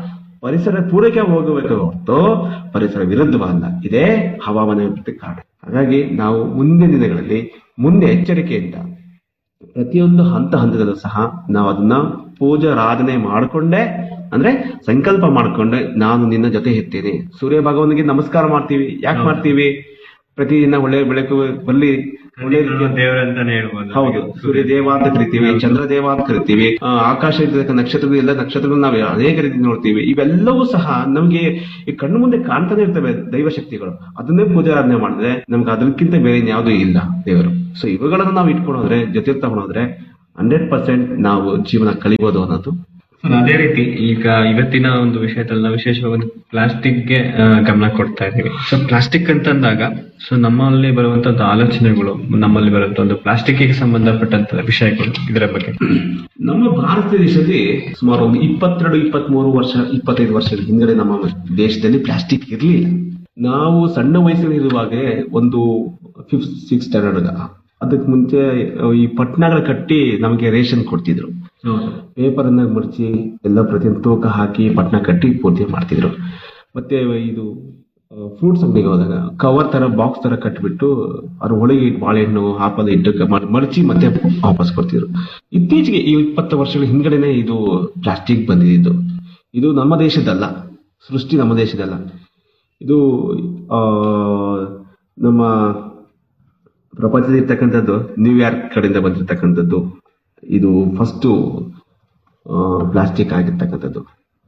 ಪರಿಸರ ಪೂರೈಕೆ ಹೋಗಬೇಕು ಹೊರತು ಪರಿಸರ ವಿರುದ್ಧವಲ್ಲ ಇದೇ ಹವಾಮಾನ ವಿಪರೀತ ಕಾರಣ ಹಾಗಾಗಿ ನಾವು ಮುಂದಿನ ದಿನಗಳಲ್ಲಿ ಮುಂದೆ ಎಚ್ಚರಿಕೆಯಿಂದ ಪ್ರತಿಯೊಂದು ಹಂತ ಹಂತದಲ್ಲೂ ಸಹ ನಾವು ಅದನ್ನ ಪೂಜಾರಾಧನೆ ಮಾಡಿಕೊಂಡೇ ಅಂದ್ರೆ ಸಂಕಲ್ಪ ಮಾಡ್ಕೊಂಡೆ ನಾನು ನಿನ್ನ ಜೊತೆ ಇರ್ತೇನೆ ಸೂರ್ಯ ಭಗವಾನಿಗೆ ನಮಸ್ಕಾರ ಮಾಡ್ತೀವಿ ಯಾಕೆ ಮಾಡ್ತೀವಿ ಪ್ರತಿದಿನ ಒಳ್ಳೆ ಬೆಳಕು ಬರ್ಲಿ ಒಳ್ಳೆ ರೀತಿಯ ದೇವರ ಅಂತಾನೆ ಹೇಳ್ಬೋದು ಹೌದು ಸೂರ್ಯ ದೇವ ಅಂತ ಕರಿತೀವಿ ಚಂದ್ರ ದೇವ ಅಂತ ಕರಿತೀವಿ ಆ, ಆಕಾಶ ಇರ್ತಕ್ಕ ನಕ್ಷತ್ರಗಳು ಎಲ್ಲ ನಕ್ಷತ್ರಗಳು ನಾವು ಅನೇಕ ರೀತಿ ನೋಡ್ತೀವಿ ಇವೆಲ್ಲವೂ ಸಹ ನಮಗೆ ಈ ಕಣ್ಣು ಮುಂದೆ ಕಾಣ್ತಾನೆ ಇರ್ತವೆ ದೈವ ಶಕ್ತಿಗಳು ಅದನ್ನೇ ಪೂಜಾರಾಧನೆ ಮಾಡಿದ್ರೆ ನಮ್ಗೆ ಅದಕ್ಕಿಂತ ಬೇರೆ ಯಾವುದು ಇಲ್ಲ ದೇವರು ಸೊ ಇವುಗಳನ್ನ ನಾವು ಇಟ್ಕೊಂಡೋದ್ರೆ ಜೊತೆ ತಗೊಂಡೋದ್ರೆ ಹಂಡ್ರೆಡ್ ಪರ್ಸೆಂಟ್ ನಾವು ಜೀವನ ಕಳಿಬಹುದು ಅನ್ನೋದು So, ಅದೇ ರೀತಿ ಈಗ ಇವತ್ತಿನ ಒಂದು ವಿಷಯದಲ್ಲಿ ನಾವು ವಿಶೇಷವಾಗಿ ಪ್ಲಾಸ್ಟಿಕ್ ಗೆ ಆ, ಗಮನ ಕೊಡ್ತಾ ಇದೀವಿ ಸೊ ಪ್ಲಾಸ್ಟಿಕ್ ಅಂತಂದಾಗ ಸೊ ನಮ್ಮಲ್ಲಿ ಬರುವಂತದ್ದು ಆಲೋಚನೆಗಳು ನಮ್ಮಲ್ಲಿ ಬರುವಂತ ಒಂದು ಪ್ಲಾಸ್ಟಿಕ್ ಗೆ ಸಂಬಂಧಪಟ್ಟಂತ ವಿಷಯಗಳು ಇದರ ಬಗ್ಗೆ ನಮ್ಮ ಭಾರತ ದೇಶದಲ್ಲಿ ಸುಮಾರು ಒಂದು ಇಪ್ಪತ್ತೆರಡು ಇಪ್ಪತ್ಮೂರು ವರ್ಷ ಇಪ್ಪತ್ತೈದು ವರ್ಷಗಳ ಹಿಂದೆ ನಮ್ಮ ದೇಶದಲ್ಲಿ ಪ್ಲಾಸ್ಟಿಕ್ ಇರಲಿಲ್ಲ ನಾವು ಸಣ್ಣ ವಯಸ್ಸಲ್ಲಿ ಇರುವಾಗ ಒಂದು ಫಿಫ್ತ್ ಸಿಕ್ಸ್ ಸ್ಟ್ಯಾಂಡರ್ಡ್ ಅದಕ್ಕೆ ಮುಂಚೆ ಈ ಪಟ್ನಗಳ ಕಟ್ಟಿ ನಮಗೆ ರೇಷನ್ ಕೊಡ್ತಿದ್ರು ಪೇಪರ್ ಅನ್ನ ಮಡಚಿ ಎಲ್ಲ ಪ್ರತಿಯೊಂದು ತೂಕ ಹಾಕಿ ಪಟ್ನ ಕಟ್ಟಿ ಪೂರ್ತಿ ಮಾಡ್ತಿದ್ರು ಮತ್ತೆ ಇದು ಫ್ರೂಟ್ಸ್ ಅಂಗಡಿಗೆ ಹೋದಾಗ ಕವರ್ ತರ ಬಾಕ್ಸ್ ತರ ಕಟ್ಬಿಟ್ಟು ಅದ್ರ ಒಳಗೆ ಇಟ್ಟು ಬಾಳೆಹಣ್ಣು ಆಪಲ್ ಇಟ್ಟು ಕ- ಮಾಡ್- ಮಡಚಿ ಮತ್ತೆ ವಾಪಸ್ ಕೊಡ್ತಿದ್ರು ಇತ್ತೀಚೆಗೆ ಈ ಇಪ್ಪತ್ತು ವರ್ಷಗಳ ಹಿಂದ್ಗಡೆನೆ ಇದು ಪ್ಲಾಸ್ಟಿಕ್ ಬಂದಿದ್ದು ಇದು ನಮ್ಮ ದೇಶದಲ್ಲ ಸೃಷ್ಟಿ ನಮ್ಮ ದೇಶದಲ್ಲ ಇದು ಆ, ನಮ್ಮ ಪ್ರಪಂಚದಲ್ಲಿ ಇರ್ತಕ್ಕಂಥದ್ದು ನ್ಯೂಯಾರ್ಕ್ ಕಡೆಯಿಂದ ಬಂದಿರತಕ್ಕಂಥದ್ದು ಇದು ಫಸ್ಟು ಪ್ಲಾಸ್ಟಿಕ್ ಆಗಿರ್ತಕ್ಕಂಥದ್ದು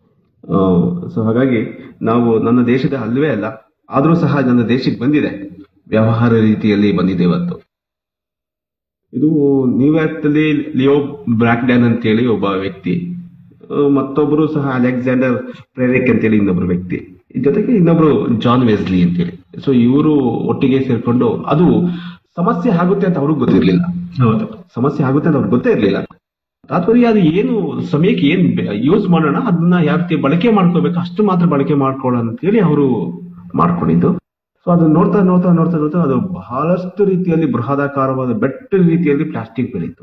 ಸೊ ಹಾಗಾಗಿ ನಾವು ನನ್ನ ದೇಶದ ಅಲ್ವೇ ಅಲ್ಲ ಆದರೂ ಸಹ ನನ್ನ ದೇಶಕ್ಕೆ ಬಂದಿದೆ ವ್ಯವಹಾರ ರೀತಿಯಲ್ಲಿ ಬಂದಿದೆ ಇವತ್ತು ಇದು ನ್ಯೂಯಾರ್ಕ್ನಲ್ಲಿ ಲಿಯೋ ಬ್ರಾಕ್ಡ್ಯಾನ್ ಅಂತೇಳಿ ಒಬ್ಬ ವ್ಯಕ್ತಿ ಆ, ಮತ್ತೊಬ್ಬರು ಸಹ ಅಲೆಕ್ಸಾಂಡರ್ ಪ್ರೇರಿಕ್ ಅಂತೇಳಿ ಇನ್ನೊಬ್ರು ವ್ಯಕ್ತಿ ಇದ್ ಜೊತೆಗೆ ಇನ್ನೊಬ್ರು ಜಾನ್ ವೆಸ್ಲಿ ಅಂತೇಳಿ ಸೊ ಇವರು ಒಟ್ಟಿಗೆ ಸೇರ್ಕೊಂಡು ಅದು ಸಮಸ್ಯೆ ಆಗುತ್ತೆ ಅಂತ ಅವ್ರಿಗೆ ಗೊತ್ತಿರ್ಲಿಲ್ಲ ಹೌದು ಸಮಸ್ಯೆ ಆಗುತ್ತೆ ಅಂತ ಅವ್ರಿಗೆ ಗೊತ್ತೇ ಇರ್ಲಿಲ್ಲ ತಾತ್ಪರ್ಯ ಅದು ಏನು ಸಮಯಕ್ಕೆ ಏನ್ ಯೂಸ್ ಮಾಡೋಣ ಅದನ್ನ ಯಾವ ರೀತಿ ಬಳಕೆ ಮಾಡ್ಕೋಬೇಕು ಅಷ್ಟು ಮಾತ್ರ ಬಳಕೆ ಮಾಡ್ಕೊಳ್ಳೋಣ ಅಂತೇಳಿ ಅವರು ಮಾಡ್ಕೊಂಡಿದ್ದು ಸೊ ಅದು ನೋಡ್ತಾ ನೋಡ್ತಾ ನೋಡ್ತಾ ನೋಡ್ತಾ ಅದು ಬಹಳಷ್ಟು ರೀತಿಯಲ್ಲಿ ಬೃಹದಾಕಾರವಾದ ಬೆಟ್ಟ ರೀತಿಯಲ್ಲಿ ಪ್ಲಾಸ್ಟಿಕ್ ಬೆಳೀತು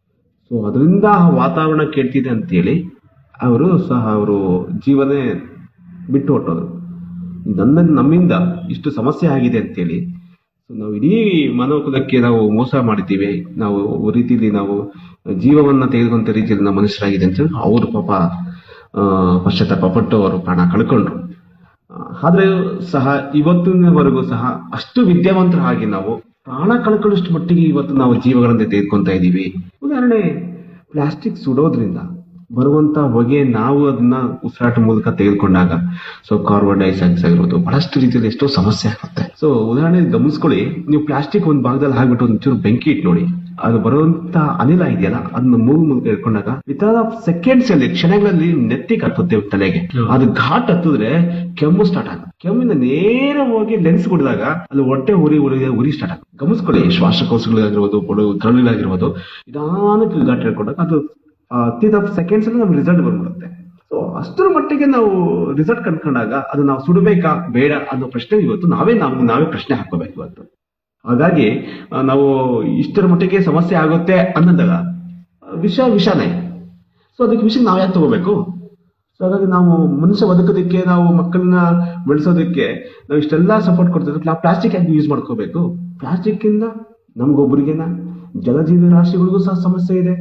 ಸೊ ಅದರಿಂದ ವಾತಾವರಣ ಕೆಡ್ತಿದೆ ಅಂತೇಳಿ ಅವರು ಸಹ ಅವರು ಜೀವನೇ ಬಿಟ್ಟು ಹೊಟ್ಟೋದ್ರು ನನ್ನ ನಮ್ಮಿಂದ ಇಷ್ಟು ಸಮಸ್ಯೆ ಆಗಿದೆ ಅಂತೇಳಿ ಸೊ ನಾವು ಇಡೀ ಮಾನವ ಕುಲಕ್ಕೆ ನಾವು ಮೋಸ ಮಾಡಿದ್ದೀವಿ ನಾವು ರೀತಿಯಲ್ಲಿ ನಾವು ಜೀವವನ್ನ ತೆಗೆದುಕೊಂತ ರೀತಿಯಲ್ಲಿ ನಾವು ಮನುಷ್ಯರಾಗಿದೆ ಅಂತ ಹೇಳಿ ಅವರು ಪಾಪ ಆ, ಪಶ್ಚಾತ್ತಾಪ ಪಟ್ಟು ಅವರು ಪ್ರಾಣ ಕಳ್ಕೊಂಡ್ರು ಆ, ಆದ್ರೆ ಸಹ ಇವತ್ತಿನವರೆಗೂ ಸಹ ಅಷ್ಟು ವಿದ್ಯಾವಂತರಾಗಿ ನಾವು ಪ್ರಾಣ ಕಳ್ಕೊಳ್ಳೋಷ್ಟು ಮಟ್ಟಿಗೆ ಇವತ್ತು ನಾವು ಜೀವಗಳನ್ನ ತೆಗೆದುಕೊಂತ ಇದ್ದೀವಿ ಉದಾಹರಣೆ ಪ್ಲಾಸ್ಟಿಕ್ ಸುಡೋದ್ರಿಂದ ಬರುವಂತ ಹೊಗೆ ನಾವು ಅದನ್ನ ಉಸಿರಾಟ ಮೂಲಕ ತೆಗೆದುಕೊಂಡಾಗ ಸೊ ಕಾರ್ಬನ್ ಡೈಆಕ್ಸೈಡ್ಸ್ ಆಗಿರ್ಬೋದು ಬಹಳಷ್ಟು ರೀತಿಯಲ್ಲಿ ಎಷ್ಟೋ ಸಮಸ್ಯೆ ಆಗುತ್ತೆ ಸೊ ಉದಾಹರಣೆ ಗಮನಿಸ್ಕೊಳ್ಳಿ ನೀವು ಪ್ಲಾಸ್ಟಿಕ್ ಒಂದು ಭಾಗದಲ್ಲಿ ಹಾಕ್ಬಿಟ್ಟು ಒಂಚೂರು ಬೆಂಕಿ ಇಟ್ಟು ನೋಡಿ ಅದು ಬರುವಂತ ಅನಿಲ ಇದೆಯಲ್ಲ ಅದನ್ನ ಮೂಗು ಮೂಲಕ ಇಟ್ಕೊಂಡಾಗ ವಿತೌಟ್ ಆಫ್ ಸೆಕೆಂಡ್ಸ್ ಅಲ್ಲಿ ಕ್ಷಣಗಳಲ್ಲಿ ನೆತ್ತಿಗೆ ಹತ್ತುತ್ತೆ ತಲೆಗೆ ಅದು ಘಾಟ್ ಹತ್ತಿದ್ರೆ ಕೆಮ್ಮು ಸ್ಟಾರ್ಟ್ ಆಗುತ್ತೆ ಕೆಮ್ಮಿನ ನೇರ ಹೋಗಿ ಲೆನ್ಸ್ ಹೊಡೆದಾಗ ಅಲ್ಲಿ ಹೊಟ್ಟೆ ಉರಿ ಉರಿ ಉರಿ ಸ್ಟಾರ್ಟ್ ಆಗುತ್ತೆ ಗಮನಿಸ್ಕೊಳ್ಳಿ ಶ್ವಾಸಕೋಶಗಳಾಗಿರ್ಬೋದು ಪೊಡು ಕರುಳಿಗಾಗಿರ್ಬೋದು ನಿಧಾನಕ್ಕೆ ಘಾಟ್ ಹೇಳ್ಕೊಂಡಾಗ ಅದು ತೀತ್ ಆಫ್ ಸೆಕೆಂಡ್ಸ್ ಅಲ್ಲಿ ನಮ್ಗೆ ರಿಸಲ್ಟ್ ಬಂದ್ಬಿಡುತ್ತೆ ಸೊ ಅಷ್ಟರ ಮಟ್ಟಿಗೆ ನಾವು ರಿಸಲ್ಟ್ ಕಂಡ್ಕೊಂಡಾಗ ಅದು ನಾವು ಸುಡಬೇಕಾ ಬೇಡ ಅನ್ನೋ ಪ್ರಶ್ನೆ ಇವತ್ತು ನಾವೇ ನಾವು ನಾವೇ ಪ್ರಶ್ನೆ ಹಾಕೋಬೇಕು ಇವತ್ತು ಹಾಗಾಗಿ ಆ, ನಾವು ಇಷ್ಟರ ಮಟ್ಟಿಗೆ ಸಮಸ್ಯೆ ಆಗುತ್ತೆ ಅನ್ನೋದಾಗ ಆ, ವಿಷ ವಿಷನೇ ಸೊ ಅದಕ್ಕೆ ವಿಷಯ ನಾವು ಯಾಕೆ ತಗೋಬೇಕು ಸೊ ಹಾಗಾಗಿ ನಾವು ಮನುಷ್ಯ ಬದುಕೋದಕ್ಕೆ ನಾವು ಮಕ್ಕಳನ್ನ ಬೆಳೆಸೋದಕ್ಕೆ ನಾವು ಇಷ್ಟೆಲ್ಲ ಸಪೋರ್ಟ್ ಕೊಡ್ತಿದ್ರೆ ನಾವು ಪ್ಲಾಸ್ಟಿಕ್ ಯಾಕೆ ಯೂಸ್ ಮಾಡ್ಕೋಬೇಕು ಪ್ಲಾಸ್ಟಿಕ್ ಇಂದ ನಮ್ಗೊಬ್ಬರಿಗೆನ ಜಲಜೀವಿ ರಾಶಿಗಳಿಗೂ ಸಹ ಸಮಸ್ಯೆ ಇದೆ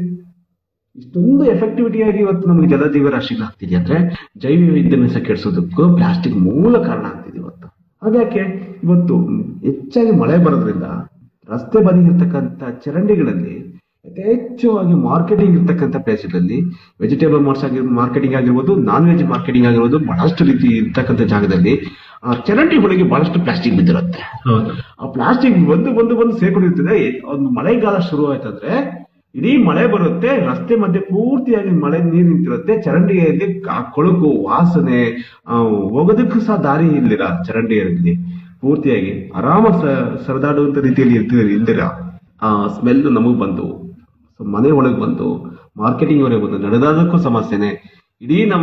ಇಷ್ಟೊಂದು ಎಫೆಕ್ಟಿವಿಟಿ ಆಗಿ ಇವತ್ತು ನಮಗೆ ಜಲಜೀವ ರಾಶಿಗಳು ಆಗ್ತಿದೆ ಅಂದ್ರೆ ಜೈವ ವೈದ್ಯಮಸ ಕೆಡಿಸೋದಕ್ಕೂ ಪ್ಲಾಸ್ಟಿಕ್ ಮೂಲ ಕಾರಣ ಆಗ್ತಿದೆ ಇವತ್ತು ಹಾಗಾಗಿ ಇವತ್ತು ಹೆಚ್ಚಾಗಿ ಮಳೆ ಬರೋದ್ರಿಂದ ರಸ್ತೆ ಬದಿ ಇರ್ತಕ್ಕಂಥ ಚರಂಡಿಗಳಲ್ಲಿ ಯಥೇಚ್ಛವಾಗಿ ಮಾರ್ಕೆಟಿಂಗ್ ಇರ್ತಕ್ಕಂಥ ಪ್ಲೇಸ್ಗಳಲ್ಲಿ ವೆಜಿಟೇಬಲ್ ಮಾರ್ಟ್ಸ್ ಆಗಿ ಮಾರ್ಕೆಟಿಂಗ್ ಆಗಿರ್ಬೋದು ನಾನ್ ವೆಜ್ ಮಾರ್ಕೆಟಿಂಗ್ ಆಗಿರ್ಬೋದು ಬಹಳಷ್ಟು ರೀತಿ ಇರ್ತಕ್ಕಂಥ ಜಾಗದಲ್ಲಿ ಆ ಚರಂಡಿ ಒಳಗೆ ಬಹಳಷ್ಟು ಪ್ಲಾಸ್ಟಿಕ್ ಬಿದ್ದಿರುತ್ತೆ ಹೌದು ಆ ಪ್ಲಾಸ್ಟಿಕ್ ಬಂದು ಬಂದು ಬಂದು ಸೇರ್ಕೊಂಡಿರ್ತದೆ ಒಂದು ಮಳೆಗಾಲ ಶುರು ಆಯ್ತಂದ್ರೆ ಇಡೀ ಮಳೆ ಬರುತ್ತೆ ರಸ್ತೆ ಮಧ್ಯೆ ಪೂರ್ತಿಯಾಗಿ ಮಳೆ ನೀರು ನಿಂತಿರುತ್ತೆ ಚರಂಡಿಯಲ್ಲಿ ಆ ಕೊಳಕು ವಾಸನೆ ಆ, ಹೋಗೋದಕ್ಕೂ ಸಹ ದಾರಿ ಇಲ್ಲಿರ ಚರಂಡಿಯಲ್ಲಿ ಪೂರ್ತಿಯಾಗಿ ಆರಾಮ ಸರದಾಡುವಂತ ರೀತಿಯಲ್ಲಿ ಇರ್ತಿದ್ರೆ ಇಲ್ದಿರ ಆ ಸ್ಮೆಲ್ ನಮಗ್ ಬಂದು ಸೊ ಮನೆ ಒಳಗೆ ಬಂದು ಮಾರ್ಕೆಟಿಂಗ್ ವರೆಗೆ ಬಂದು ನಡೆದಾದಕ್ಕೂ ಸಮಸ್ಯೆನೆ ಇಡೀ ನಮ್ಮ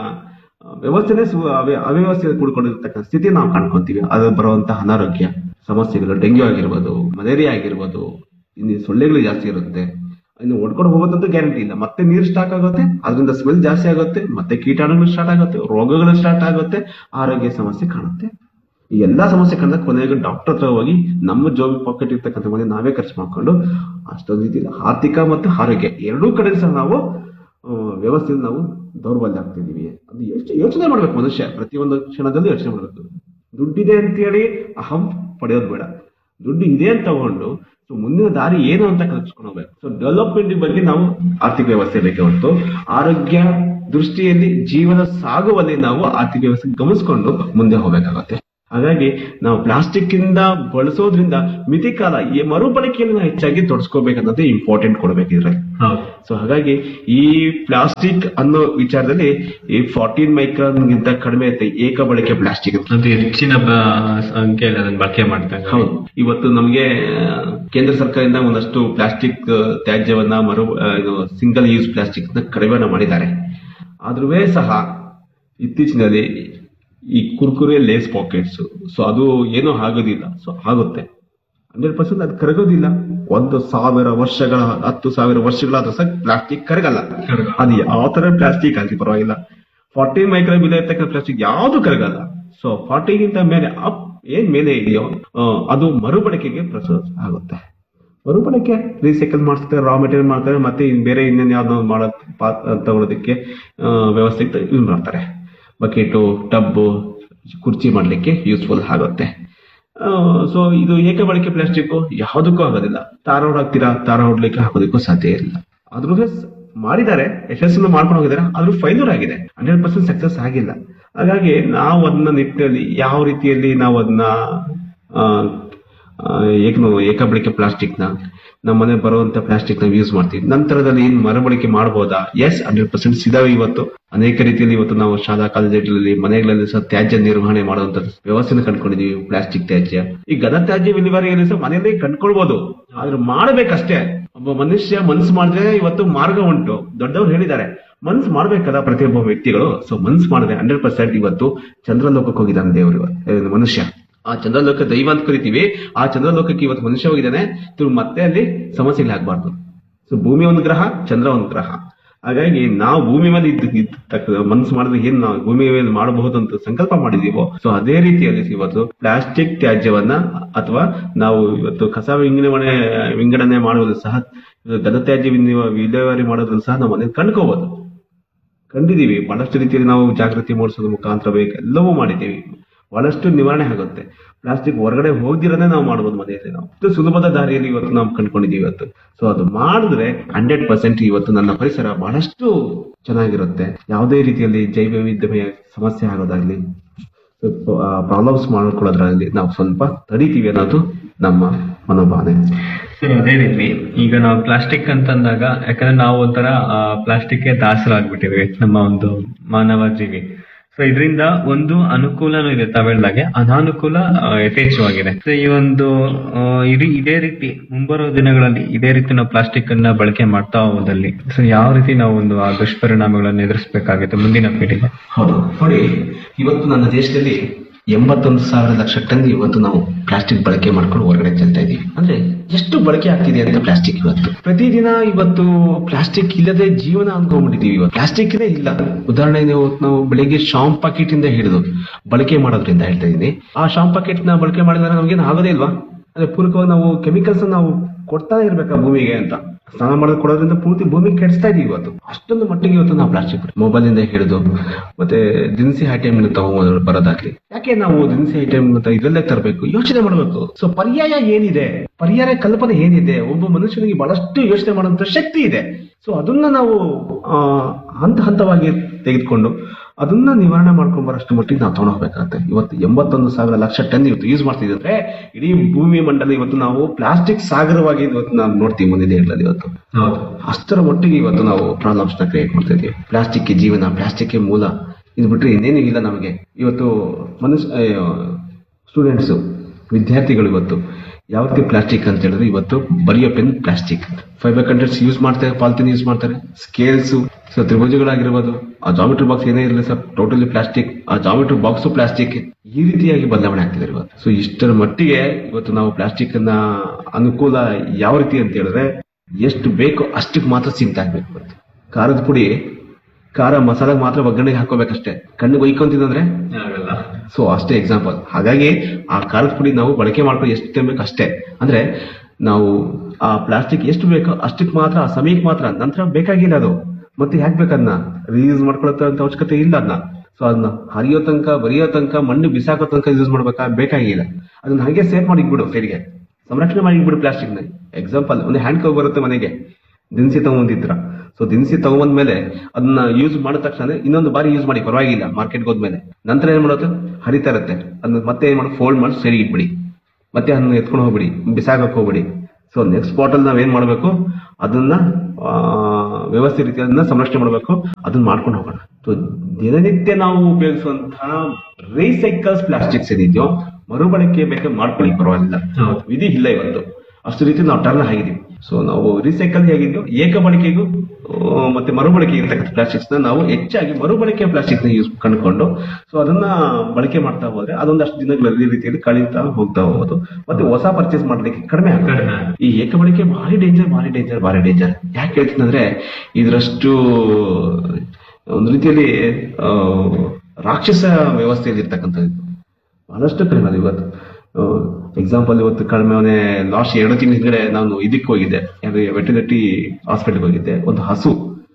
ಆ, ವ್ಯವಸ್ಥೆನೇ ಸು- ಅವ್ಯ- ಅವ್ಯವಸ್ಥೆ ಕೂಡ್ಕೊಂಡಿರ್ತಕ್ಕಂಥ ಸ್ಥಿತಿ ನಾವು ಕಾಣ್ಕೊಂತೀವಿ ಅದು ಬರುವಂತಹ ಅನಾರೋಗ್ಯ ಸಮಸ್ಯೆಗಳು ಡೆಂಗ್ಯೂ ಆಗಿರ್ಬೋದು ಮಲೇರಿಯಾ ಆಗಿರ್ಬೋದು ಇನ್ನು ಸೊಳ್ಳೆಗಳು ಜಾಸ್ತಿ ಇರುತ್ತೆ ಇನ್ನು ಒಡ್ಕೊಂಡು ಹೋಗೋದಂತೂ ಗ್ಯಾರಂಟಿ ಇಲ್ಲ ಮತ್ತೆ ನೀರು ಸ್ಟಾಕ್ ಆಗುತ್ತೆ ಅದರಿಂದ ಸ್ಮೆಲ್ ಜಾಸ್ತಿ ಆಗುತ್ತೆ ಮತ್ತೆ ಕೀಟಾಣುಗಳು ಸ್ಟಾರ್ಟ್ ಆಗುತ್ತೆ ರೋಗಗಳು ಸ್ಟಾರ್ಟ್ ಆಗುತ್ತೆ ಆರೋಗ್ಯ ಸಮಸ್ಯೆ ಕಾಣುತ್ತೆ ಈ ಎಲ್ಲಾ ಸಮಸ್ಯೆ ಕಂಡ ಕೊನೆಗೆ ಡಾಕ್ಟರ್ ಹತ್ರ ಹೋಗಿ ನಮ್ಮ ಜೋಬಿ ಪಾಕೆಟ್ ಇರ್ತಕ್ಕಂಥ ಮನೆ ನಾವೇ ಖರ್ಚು ಮಾಡ್ಕೊಂಡು ಅಷ್ಟೊಂದು ರೀತಿಯಲ್ಲಿ ಆರ್ಥಿಕ ಮತ್ತು ಆರೋಗ್ಯ ಎರಡೂ ಕಡೆ ಸಹ ನಾವು ಆ, ವ್ಯವಸ್ಥೆಯಲ್ಲಿ ನಾವು ದೌರ್ಬಲ್ಯ ಆಗ್ತಿದೀವಿ ಅದು ಎಷ್ಟು ಯೋಚನೆ ಮಾಡ್ಬೇಕು ಮನುಷ್ಯ ಪ್ರತಿಯೊಂದು ಕ್ಷಣದಲ್ಲೂ ಯೋಚನೆ ಮಾಡ್ಬೇಕು ದುಡ್ಡಿದೆ ಅಂತೇಳಿ ಅಹಂ ಪಡೆಯೋದು ಬೇಡ ದುಡ್ಡು ಇದೆ ಅಂತ ತಗೊಂಡು ಸೊ ಮುಂದಿನ ದಾರಿ ಏನು ಅಂತ ಕಲ್ಪಿಸ್ಕೊಂಡು ಹೋಗ್ಬೇಕು ಸೊ ಡೆವಲಪ್ಮೆಂಟ್ ಬಗ್ಗೆ ನಾವು ಆರ್ಥಿಕ ವ್ಯವಸ್ಥೆ ಬೇಕೆ ಹೊರತು ಆರೋಗ್ಯ ದೃಷ್ಟಿಯಲ್ಲಿ ಜೀವನ ಸಾಗುವಲ್ಲಿ ನಾವು ಆರ್ಥಿಕ ವ್ಯವಸ್ಥೆ ಗಮನಿಸ್ಕೊಂಡು ಮುಂದೆ ಹೋಗ್ಬೇಕಾಗತ್ತೆ ಹಾಗಾಗಿ ನಾವು ಪ್ಲಾಸ್ಟಿಕ್ ಇಂದ ಬಳಸೋದ್ರಿಂದ ಮಿತಿ ಕಾಲ ಈ ಮರುಬಳಕೆಯಲ್ಲಿ ನಾವು ಹೆಚ್ಚಾಗಿ ತೊಡಸ್ಕೋಬೇಕನ್ನೋದೇ ಇಂಪಾರ್ಟೆಂಟ್ ಕೊಡಬೇಕಿದ್ರೆ ಹೌದು ಸೊ ಹಾಗಾಗಿ ಈ ಪ್ಲಾಸ್ಟಿಕ್ ಅನ್ನೋ ವಿಚಾರದಲ್ಲಿ ಈ ಫಾರ್ಟೀನ್ ಮೈಕ್ರಾನ್ ಗಿಂತ ಕಡಿಮೆ ಐತೆ ಏಕ ಬಳಕೆ ಪ್ಲಾಸ್ಟಿಕ್ ಅಂತ ಅದು ಹೆಚ್ಚಿನ ಬ- ಸಂಖ್ಯೆಯಲ್ಲಿ ಅದನ್ನ ಬಳಕೆ ಮಾಡ್ತಾರೆ ಹೌದು ಇವತ್ತು ನಮಗೆ ಕೇಂದ್ರ ಸರ್ಕಾರದಿಂದ ಒಂದಷ್ಟು ಪ್ಲಾಸ್ಟಿಕ್ ತ್ಯಾಜ್ಯವನ್ನ ಮರು ಆ, ಇದು ಸಿಂಗಲ್ ಯೂಸ್ ಪ್ಲಾಸ್ಟಿಕ್ ನ ಕಡಿಮೆ ಮಾಡಿದ್ದಾರೆ ಆದ್ರೂ ಸಹ ಇತ್ತೀಚಿನಲ್ಲಿ ಈ ಕುರ್ಕುರೆ ಲೇಸ್ ಪಾಕೆಟ್ಸ್ ಸೊ ಅದು ಏನೂ ಆಗೋದಿಲ್ಲ ಸೊ ಆಗುತ್ತೆ ಹಂಡ್ರೆಡ್ ಪರ್ಸೆಂಟ್ ಅದು ಕರಗೋದಿಲ್ಲ ಒಂದು ಸಾವಿರ ವರ್ಷಗಳ ಹತ್ತು ಸಾವಿರ ವರ್ಷಗಳಾದ್ರೂ ಸಹ ಪ್ಲಾಸ್ಟಿಕ್ ಕರಗಲ್ಲ ಕರಗಲ್ಲ. ಅದು ಯಾವ ತರ ಪ್ಲಾಸ್ಟಿಕ್ ಆಗಲಿ ಪರವಾಗಿಲ್ಲ ಫಾರ್ಟಿ ಮೈಕ್ರೋ ಬಿಲ್ ಇರ್ತಕ್ಕಂಥ ಪ್ಲಾಸ್ಟಿಕ್ ಯಾವುದು ಕರಗಲ್ಲ ಸೊ ಫಾರ್ಟಿಗಿಂತ ಮೇಲೆ ಅಪ್ ಏನ್ ಮೇಲೆ ಇದೆಯೋ ಆ, ಅದು ಮರುಬಳಕೆಗೆ ಪ್ರಸ್ತುತ ಆಗುತ್ತೆ ಮರುಬಳಕೆ ರೀಸೈಕಲ್ ಮಾಡ್ತಾರೆ ರಾ ಮೆಟೀರಿಯಲ್ ಮಾಡ್ತಾರೆ ಮತ್ತೆ ಇನ್ ಬೇರೆ ಇನ್ನೇನು ಯಾವ್ದೋ ಮಾಡೋ ಪಾ- ತಗೊಳೋದಕ್ಕೆ ಆ, ವ್ಯವಸ್ಥೆಗೆ ಯೂಸ್ ಮಾಡ್ತಾರೆ ಬಕೆಟು ಟಬ್ಬು ಕುರ್ಚಿ ಮಾಡ್ಲಿಕ್ಕೆ ಯೂಸ್ಫುಲ್ ಆಗುತ್ತೆ ಸೊ ಇದು ಏಕ ಬಳಕೆ ಪ್ಲಾಸ್ಟಿಕ್ ಯಾವುದಕ್ಕೂ ಆಗೋದಿಲ್ಲ ತಾರ ಹೊಡಾಕ್ತೀರಾ ತಾರ ಹೊಡ್ಲಿಕ್ಕೆ ಹಾಕೋದಕ್ಕೂ ಸಾಧ್ಯ ಇಲ್ಲ ಆದ್ರೂ ಸ- ಮಾಡಿದ್ದಾರೆ ಯಶಸ್ಸನ್ನು ಮಾಡ್ಕೊಂಡು ಹೋಗಿದ್ದಾರೆ ಆದ್ರೂ ಫೈಲ್ಯೂರ್ ಆಗಿದೆ ಹಂಡ್ರೆಡ್ ಪರ್ಸೆಂಟ್ ಸಕ್ಸಸ್ ಆಗಿಲ್ಲ ಹಾಗಾಗಿ ನಾವು ಅದನ್ನ ನಿಟ್ಟಿನಲ್ಲಿ ಯಾವ ರೀತಿಯಲ್ಲಿ ನಾವು ಅದನ್ನ ಆ, ಆ, ಏಕನು ಏಕ ಬಳಕೆ ಪ್ಲಾಸ್ಟಿಕ್ ನ ನಮ್ಮ ಮನೆ ಬರುವಂತ ಪ್ಲಾಸ್ಟಿಕ್ ನ ಯೂಸ್ ಮಾಡ್ತೀವಿ ನಂತರದಲ್ಲಿ ಏನ್ ಮರುಬಳಕೆ ಮಾಡಬಹುದಾ ಎಸ್ ಹಂಡ್ರೆಡ್ ಪರ್ಸೆಂಟ್ ಇದಾವೆ ಇವತ್ತು ಅನೇಕ ರೀತಿಯಲ್ಲಿ ಇವತ್ತು ನಾವು ಶಾಲಾ ಕಾಲೇಜುಗಳಲ್ಲಿ ಮನೆಗಳಲ್ಲಿ ಸಹ ತ್ಯಾಜ್ಯ ನಿರ್ವಹಣೆ ಮಾಡುವಂತ ವ್ಯವಸ್ಥೆನ ಕಂಡ್ಕೊಂಡಿದೀವಿ ಪ್ಲಾಸ್ಟಿಕ್ ತ್ಯಾಜ್ಯ ಈ ಘನ ತ್ಯಾಜ್ಯ ವಿಲೇವಾರಿಯಲ್ಲಿ ಸಹ ಮನೆಯಲ್ಲೇ ಕಂಡ್ಕೊಳ್ಬಹುದು ಆದ್ರೆ ಮಾಡ್ಬೇಕಷ್ಟೇ ಒಬ್ಬ ಮನುಷ್ಯ ಮನಸ್ಸು ಮಾಡಿದ್ರೆ ಇವತ್ತು ಮಾರ್ಗ ಉಂಟು ದೊಡ್ಡವರು ಹೇಳಿದ್ದಾರೆ ಮನ್ಸು ಮಾಡ್ಬೇಕಲ್ಲ ಪ್ರತಿಯೊಬ್ಬ ವ್ಯಕ್ತಿಗಳು ಸೊ ಮನ್ಸು ಮಾಡಿದ್ರೆ ಹಂಡ್ರೆಡ್ ಪರ್ಸೆಂಟ್ ಇವತ್ತು ಚಂದ್ರಲೋಕಕ್ಕೆ ಹೋಗಿದ್ದಾನೆ ದೇವರು ಇವತ್ತು, ಏ, ಮನುಷ್ಯ ಆ ಚಂದ್ರಲೋಕ ದೈವ ಅಂತ ಕರಿತೀವಿ ಆ ಚಂದ್ರಲೋಕಕ್ಕೆ ಇವತ್ತು ಮನುಷ್ಯ ಹೋಗಿದ್ದಾನೆ ತಿರ್ಗಿ ಮತ್ತೆ ಅಲ್ಲಿ ಸಮಸ್ಯೆಗಳಾಗಬಾರ್ದು ಸೊ ಭೂಮಿ ಒಂದು ಗ್ರಹ ಚಂದ್ರ ಒಂದು ಗ್ರಹ ಹಾಗಾಗಿ ನಾವು ಭೂಮಿ ಮೇಲೆ ಇದ್ದ ಇದ್ದ ತಕ್ಕ ಮನಸ್ಸು ಮಾಡಿದ್ರೆ ಏನ್ ನಾವು ಭೂಮಿ ಮೇಲೆ ಮಾಡಬಹುದು ಅಂತ ಸಂಕಲ್ಪ ಮಾಡಿದೀವೋ ಸೊ ಅದೇ ರೀತಿಯಲ್ಲಿ ಇವತ್ತು ಪ್ಲಾಸ್ಟಿಕ್ ತ್ಯಾಜ್ಯವನ್ನ ಅಥವಾ ನಾವು ಇವತ್ತು ಕಸ ವಿಂಗಡಣೆ ವಿಂಗಡಣೆ ಮಾಡುವುದು ಸಹ ಘನತ್ಯಾಜ್ಯ ವಿನಿ- ವಿಲೇವಾರಿ ಮಾಡೋದ್ರಲ್ಲಿ ಸಹ ನಾವು ಮನೇಲಿ ಕಂಡ್ಕೋಬಹುದು ಕಂಡಿದೀವಿ ಬಹಳಷ್ಟು ರೀತಿಯಲ್ಲಿ ನಾವು ಜಾಗೃತಿ ಮೂಡಿಸೋದ್ರ ಮುಖಾಂತರ ಬೇಕು ಎಲ್ಲವೂ ಮಾಡಿದ್ದೀವಿ ಬಹಳಷ್ಟು ನಿವಾರಣೆ ಆಗುತ್ತೆ ಪ್ಲಾಸ್ಟಿಕ್ ಹೊರಗಡೆ ಹೋಗ್ದಿರನೇ ನಾವು ಮಾಡ್ಬೋದು ಮನೆಯಲ್ಲಿ ನಾವು ಅಷ್ಟು ಸುಲಭದ ದಾರಿಯಲ್ಲಿ ಇವತ್ತು ನಾವು ಕಂಡ್ಕೊಂಡಿದೀವಿ ಇವತ್ತು ಸೊ ಅದು ಮಾಡಿದ್ರೆ ಹಂಡ್ರೆಡ್ ಪರ್ಸೆಂಟ್ ಇವತ್ತು ನನ್ನ ಪರಿಸರ ಬಹಳಷ್ಟು ಚೆನ್ನಾಗಿರುತ್ತೆ ಯಾವುದೇ ರೀತಿಯಲ್ಲಿ ಜೈವ ವೈವಿಧ್ಯಮಯ ಸಮಸ್ಯೆ ಆಗೋದಾಗ್ಲಿ ಪ್ರಾಬ್ಲಮ್ಸ್ ಮಾಡ್ಕೊಳ್ಳೋದ್ರಲ್ಲಿ ನಾವು ಸ್ವಲ್ಪ ತಡಿತೀವಿ ಅನ್ನೋದು ನಮ್ಮ ಮನೋಭಾವನೆ ಸರ್ ಅದೇ ರೀತಿ ಈಗ ನಾವು ಪ್ಲಾಸ್ಟಿಕ್ ಅಂತಂದಾಗ ಯಾಕಂದ್ರೆ ನಾವು ಒಂಥರ ಪ್ಲಾಸ್ಟಿಕ್ಗೆ ದಾಸರಾಗ್ಬಿಟ್ಟಿದ್ವಿ ನಮ್ಮ ಒಂದು ಮಾನವ ಜೀವಿ ಸೊ ಇದರಿಂದ ಒಂದು ಅನುಕೂಲನೂ ಇದೆ ತಾವ್ ಹೇಳ್ದಾಗೆ ಅನಾನುಕೂಲ ಆ, ಯಥೇಚ್ಛವಾಗಿದೆ ಸೊ ಈ ಒಂದು ಆ, ಇಡೀ ಇದೇ ರೀತಿ ಮುಂಬರೋ ದಿನಗಳಲ್ಲಿ ಇದೇ ರೀತಿ ನಾವು ಪ್ಲಾಸ್ಟಿಕ್ ಅನ್ನ ಬಳಕೆ ಮಾಡ್ತಾ ಹೋದಲ್ಲಿ ಸೊ ಯಾವ ರೀತಿ ನಾವು ಒಂದು ಆ ದುಷ್ಪರಿಣಾಮಗಳನ್ನು ಎದುರಿಸಬೇಕಾಗುತ್ತೆ ಮುಂದಿನ ಪೀಳಿಗೆ ಹೌದು ನೋಡಿ ಇವತ್ತು ನನ್ನ ದೇಶದಲ್ಲಿ ಎಂಬತ್ತೊಂದು ಸಾವಿರ ಲಕ್ಷ ಟನ್ ಇವತ್ತು ನಾವು ಪ್ಲಾಸ್ಟಿಕ್ ಬಳಕೆ ಮಾಡ್ಕೊಂಡು ಹೊರಗಡೆ ಚೆಲ್ತಾ ಇದೀವಿ ಅಂದ್ರೆ ಎಷ್ಟು ಬಳಕೆ ಆಗ್ತಿದೆ ಅಂತ ಪ್ಲಾಸ್ಟಿಕ್ ಇವತ್ತು ಪ್ರತಿದಿನ ಇವತ್ತು ಪ್ಲಾಸ್ಟಿಕ್ ಇಲ್ಲದೆ ಜೀವನ ಅನ್ಕೊಂಡ್ಬಿಟ್ಟಿದೀವಿ ಇವತ್ತು ಪ್ಲಾಸ್ಟಿಕ್ ಇಲ್ಲ ಉದಾಹರಣೆ ನೀವು ನಾವು ಬೆಳಿಗ್ಗೆ ಶಾಂಪ್ ಪಾಕೆಟ್ ಇಂದ ಹಿಡಿದು ಬಳಕೆ ಮಾಡೋದ್ರಿಂದ ಹೇಳ್ತಾ ಇದೀನಿ ಆ ಶಾಂಪ್ ಪಾಕೆಟ್ ನ ಬಳಕೆ ಮಾಡಿದ್ರೆ ನಮ್ಗೇನು ಆಗೋದೇ ಇಲ್ವಾ ಅದೇ ಪೂರಕವಾಗಿ ನಾವು ಕೆಮಿಕಲ್ಸ್ ನಾವು ಕೊಡ್ತಾ ಇರ್ಬೇಕಾ ಭೂಮಿಗೆ ಅಂತ ಸ್ನಾನ ಮಾಡೋದು ಕೊಡೋದ್ರಿಂದ ಪೂರ್ತಿ ಭೂಮಿ ಕೆಡಿಸ್ತಾ ಇದೀವಿ ಇವತ್ತು ಅಷ್ಟೊಂದು ಮಟ್ಟಿಗೆ ಇವತ್ತು ನಾವು ಪ್ಲಾಸ್ಟಿಕ್ ಮೊಬೈಲ್ ಇಂದ ಹಿಡಿದು ಮತ್ತೆ ದಿನಸಿ ಐಟಮ್ ತಗೊಂಡು ಬರೋದಾಗ್ಲಿ ಯಾಕೆ ನಾವು ದಿನಸಿ ಐಟಮ್ ಇದರಲ್ಲೇ ತರಬೇಕು ಯೋಚನೆ ಮಾಡಬೇಕು ಸೊ ಪರ್ಯಾಯ ಏನಿದೆ ಪರ್ಯಾಯ ಕಲ್ಪನೆ ಏನಿದೆ ಒಬ್ಬ ಮನುಷ್ಯನಿಗೆ ಬಹಳಷ್ಟು ಯೋಚನೆ ಮಾಡುವಂತ ಶಕ್ತಿ ಇದೆ ಸೊ ಅದನ್ನ ನಾವು ಆ, ಹಂತ ಹಂತವಾಗಿ ತೆಗೆದುಕೊಂಡು ಅದನ್ನ ನಿವಾರಣೆ ಮಾಡ್ಕೊಂಡ್ ಬರೋಷ್ಟು ಮಟ್ಟಿಗೆ ನಾವು ತಗೊಂಡು ಹೋಗ್ಬೇಕಾಗತ್ತೆ ಇವತ್ತು ಎಂಬತ್ತೊಂದು ಸಾವಿರ ಲಕ್ಷ ಟನ್ ಇವತ್ತು ಯೂಸ್ ಮಾಡ್ತಿದ್ರೆ ಇಡೀ ಭೂಮಿ ಮಂಡಲ ಇವತ್ತು ನಾವು ಪ್ಲಾಸ್ಟಿಕ್ ಸಾಗರವಾಗಿ ಇವತ್ತು ನಾವು ನೋಡ್ತೀವಿ ಮುಂದಿನ ದಿನಗಳಲ್ಲಿ ಇವತ್ತು ಹೌದು ಅಷ್ಟರ ಮಟ್ಟಿಗೆ ಇವತ್ತು ನಾವು ಪ್ರಾಬ್ಲಮ್ಸ್ ನ ಕ್ರಿಯೇಟ್ ಮಾಡ್ತಾ ಇದೀವಿ ಪ್ಲಾಸ್ಟಿಕ್ ಜೀವನ ಪ್ಲಾಸ್ಟಿಕ್ ಮೂಲ ಇದು ಬಿಟ್ರೆ ಇನ್ನೇನು ಇಲ್ಲ ನಮಗೆ ಇವತ್ತು ಮನುಷ್ಯ ಸ್ಟೂಡೆಂಟ್ಸ್ ವಿದ್ಯಾರ್ಥಿಗಳು ಇವತ್ತು ಯಾವ ರೀತಿ ಪ್ಲಾಸ್ಟಿಕ್ ಅಂತ ಹೇಳಿದ್ರೆ ಇವತ್ತು ಬರೆಯೋ pen plastic fiber contents use ಮಾಡ್ತಾರೆ ಪಾಲಿಥಿನ್ ಯೂಸ್ ಮಾಡ್ತಾರೆ ಸ್ಕೇಲ್ಸ್ ಸೊ ತ್ರಿಭುಜಗಳಾಗಿರ್ಬೋದು ಆ ಜಾಮಿಟ್ರಿ ಬಾಕ್ಸ್ ಏನೇ ಇರಲಿ ಸರ್ ಟೋಟಲಿ ಪ್ಲಾಸ್ಟಿಕ್ ಆ ಜಾಮಿಟ್ರಿ ಬಾಕ್ಸ್ ಪ್ಲಾಸ್ಟಿಕ್ ಈ ರೀತಿಯಾಗಿ ಬದಲಾವಣೆ ಆಗ್ತಿದೆ ಇವತ್ತು ಸೊ ಇಷ್ಟರ ಮಟ್ಟಿಗೆ ಇವತ್ತು ನಾವು ಪ್ಲಾಸ್ಟಿಕ್ ಅನ್ನ ಅನುಕೂಲ ಯಾವ ರೀತಿ ಅಂತ ಹೇಳಿದ್ರೆ ಎಷ್ಟು ಬೇಕೋ ಅಷ್ಟಕ್ಕೆ ಮಾತ್ರ ಸೀಮಿತ ಆಗ್ಬೇಕು ಇವತ್ತು ಖಾರದ ಪುಡಿ ಖಾರ ಮಸಾಲ ಮಾತ್ರ ಒಗ್ಗರಣೆಗೆ ಹಾಕೋಬೇಕಷ್ಟೇ ಕಣ್ಣಿಗೆ ಒಯ್ಕೊಂತಿದ್ರೆ ಆಗಲ್ಲ ಸೊ ಅಷ್ಟೇ ಎಕ್ಸಾಂಪಲ್ ಹಾಗಾಗಿ ಆ ಖಾರದ ಪುಡಿ ನಾವು ಬಳಕೆ ಮಾಡ್ಕೊಂಡು ಎಷ್ಟು ತಿನ್ಬೇಕು ಅಷ್ಟೇ ಅಂದ್ರೆ ನಾವು ಆ ಪ್ಲಾಸ್ಟಿಕ್ ಎಷ್ಟು ಬೇಕೋ ಅಷ್ಟಕ್ಕೆ ಮಾತ್ರ ಆ ಸಮಯಕ್ಕೆ ಮಾತ್ರ ನಂತರ ಬೇಕಾಗಿಲ್ಲ ಅದು ಮತ್ತೆ ಯಾಕೆ ಬೇಕದನ್ನ ರೀಯೂಸ್ ಮಾಡ್ಕೊಳ್ಳೋ ಅಂತ ಅವಶ್ಯಕತೆ ಇಲ್ಲ ಅದನ್ನ ಸೊ ಅದನ್ನ ಹರಿಯೋ ತನಕ ಬರಿಯೋ ತನಕ ಮಣ್ಣು ಬಿಸಾಕೋ ತನಕ ಯೂಸ್ ಮಾಡ್ಬೇಕಾ ಬೇಕಾಗಿಲ್ಲ ಅದನ್ನ ಹಾಗೆ ಸೇಫ್ ಮಾಡಿ ಇಟ್ಬಿಡು ಸೈಡ್ಗೆ ಸಂರಕ್ಷಣೆ ಮಾಡಿ ಇಟ್ಬಿಡು ಪ್ಲಾಸ್ಟಿಕ್ ನ ಎಕ್ಸಾಂಪಲ್ ಒಂದು ಹ್ಯಾಂಡ್ ಕವ್ ಬರುತ್ತೆ ಮನೆಗೆ ದಿನಸಿ ತಗೊಂಡಿದ್ರ ಸೊ ದಿನಸಿ ತಗೊಂಡ್ಮೇಲೆ ಅದನ್ನ ಯೂಸ್ ಮಾಡಿದ ತಕ್ಷಣ ಇನ್ನೊಂದು ಬಾರಿ ಯೂಸ್ ಮಾಡಿ ಪರವಾಗಿಲ್ಲ ಮಾರ್ಕೆಟ್ಗೆ ಹೋದ್ಮೇಲೆ ನಂತರ ಏನ್ ಮಾಡೋದು ಹರಿತಾ ಇರುತ್ತೆ ಅದನ್ನ ಮತ್ತೆ ಏನ್ ಮಾಡೋದು ಫೋಲ್ಡ್ ಮಾಡಿ ಸರಿ ಇಟ್ಬಿಡಿ ಮತ್ತೆ ಅದನ್ನ ಎತ್ಕೊಂಡು ಹೋಗ್ಬಿಡಿ ಬಿಸಾಕಕ್ ಹೋಗ್ಬಿಡಿ ಸೊ ನೆಕ್ಸ್ಟ್ ಬಾಟಲ್ ನಾವ್ ಏನ್ ಮಾಡ್ಬೇಕು ಅದನ್ನ ಆ, ವ್ಯವಸ್ಥೆ ರೀತಿ ಅದನ್ನ ಸಂರಕ್ಷಣೆ ಮಾಡ್ಬೇಕು ಅದನ್ನ ಮಾಡ್ಕೊಂಡು ಹೋಗೋಣ ಸೊ ದಿನನಿತ್ಯ ನಾವು ಉಪಯೋಗಿಸುವಂತಹ ರೀಸೈಕಲ್ಸ್ ಪ್ಲಾಸ್ಟಿಕ್ಸ್ ಏನಿದೆಯೋ ಮರುಬಳಕೆ ಬೇಕಾದ್ರೆ ಮಾಡ್ಕೊಳ್ಳಿ ಪರವಾಗಿಲ್ಲ ಹೌದು. ವಿಧಿ ಇಲ್ಲ ಇವತ್ತು ಅಷ್ಟು ರೀತಿ ನಾವು ಟರ್ನ್ ಆಗಿದ್ದೀವಿ ಸೊ ನಾವು ರೀಸೈಕಲ್ ಹೇಗಿದ್ಯೋ ಏಕ ಬಳಕೆಗೂ ಆ, ಮತ್ತೆ ಮರುಬಳಕೆ ಇರ್ತಕ್ಕಂಥ ಪ್ಲಾಸ್ಟಿಕ್ಸ್ ನ ನಾವು ಹೆಚ್ಚಾಗಿ ಮರುಬಳಕೆ ಪ್ಲಾಸ್ಟಿಕ್ ನ ಯೂಸ್ ಕಂಡುಕೊಂಡು ಸೊ ಅದನ್ನ ಬಳಕೆ ಮಾಡ್ತಾ ಹೋದ್ರೆ ಅದೊಂದಷ್ಟು ದಿನಗಳಲ್ಲಿ ಈ ರೀತಿಯಲ್ಲಿ ಕಳೀತಾ ಹೋಗ್ತಾ ಹೋಗೋದು ಮತ್ತೆ ಹೊಸ ಪರ್ಚೇಸ್ ಮಾಡ್ಲಿಕ್ಕೆ ಕಡಿಮೆ ಆಗುತ್ತೆ ಕಡಿಮೆ ಆಗುತ್ತೆ. ಈ ಏಕ ಬಳಕೆ ಭಾರಿ ಡೇಂಜರ್ ಭಾರಿ ಡೇಂಜರ್ ಭಾರಿ ಡೇಂಜರ್ ಯಾಕೆ ಹೇಳ್ತೀನಿ ಅಂದ್ರೆ ಇದರಷ್ಟು ಒಂದು ರೀತಿಯಲ್ಲಿ ಆ, ರಾಕ್ಷಸ ವ್ಯವಸ್ಥೆಯಲ್ಲಿ ಇರ್ತಕ್ಕಂಥದ್ದು ಬಹಳಷ್ಟು ಕಡಿಮೆ ಅದು ಇವತ್ತು ಎಕ್ಸಾಂಪಲ್ ಇವತ್ತು ಕಡಿಮೆ ಮೊನ್ನೆ ಲಾಸ್ಟ್ ಎರಡು ತಿಂಗಳ ಹಿಂದ್ಗಡೆ ನಾನು ಇದಕ್ಕೆ ಹೋಗಿದ್ದೆ ವೆಟರ್ನರಿ ಹಾಸ್ಪಿಟಲ್ಗೆ ಹೋಗಿದ್ದೆ ಒಂದು ಹಸು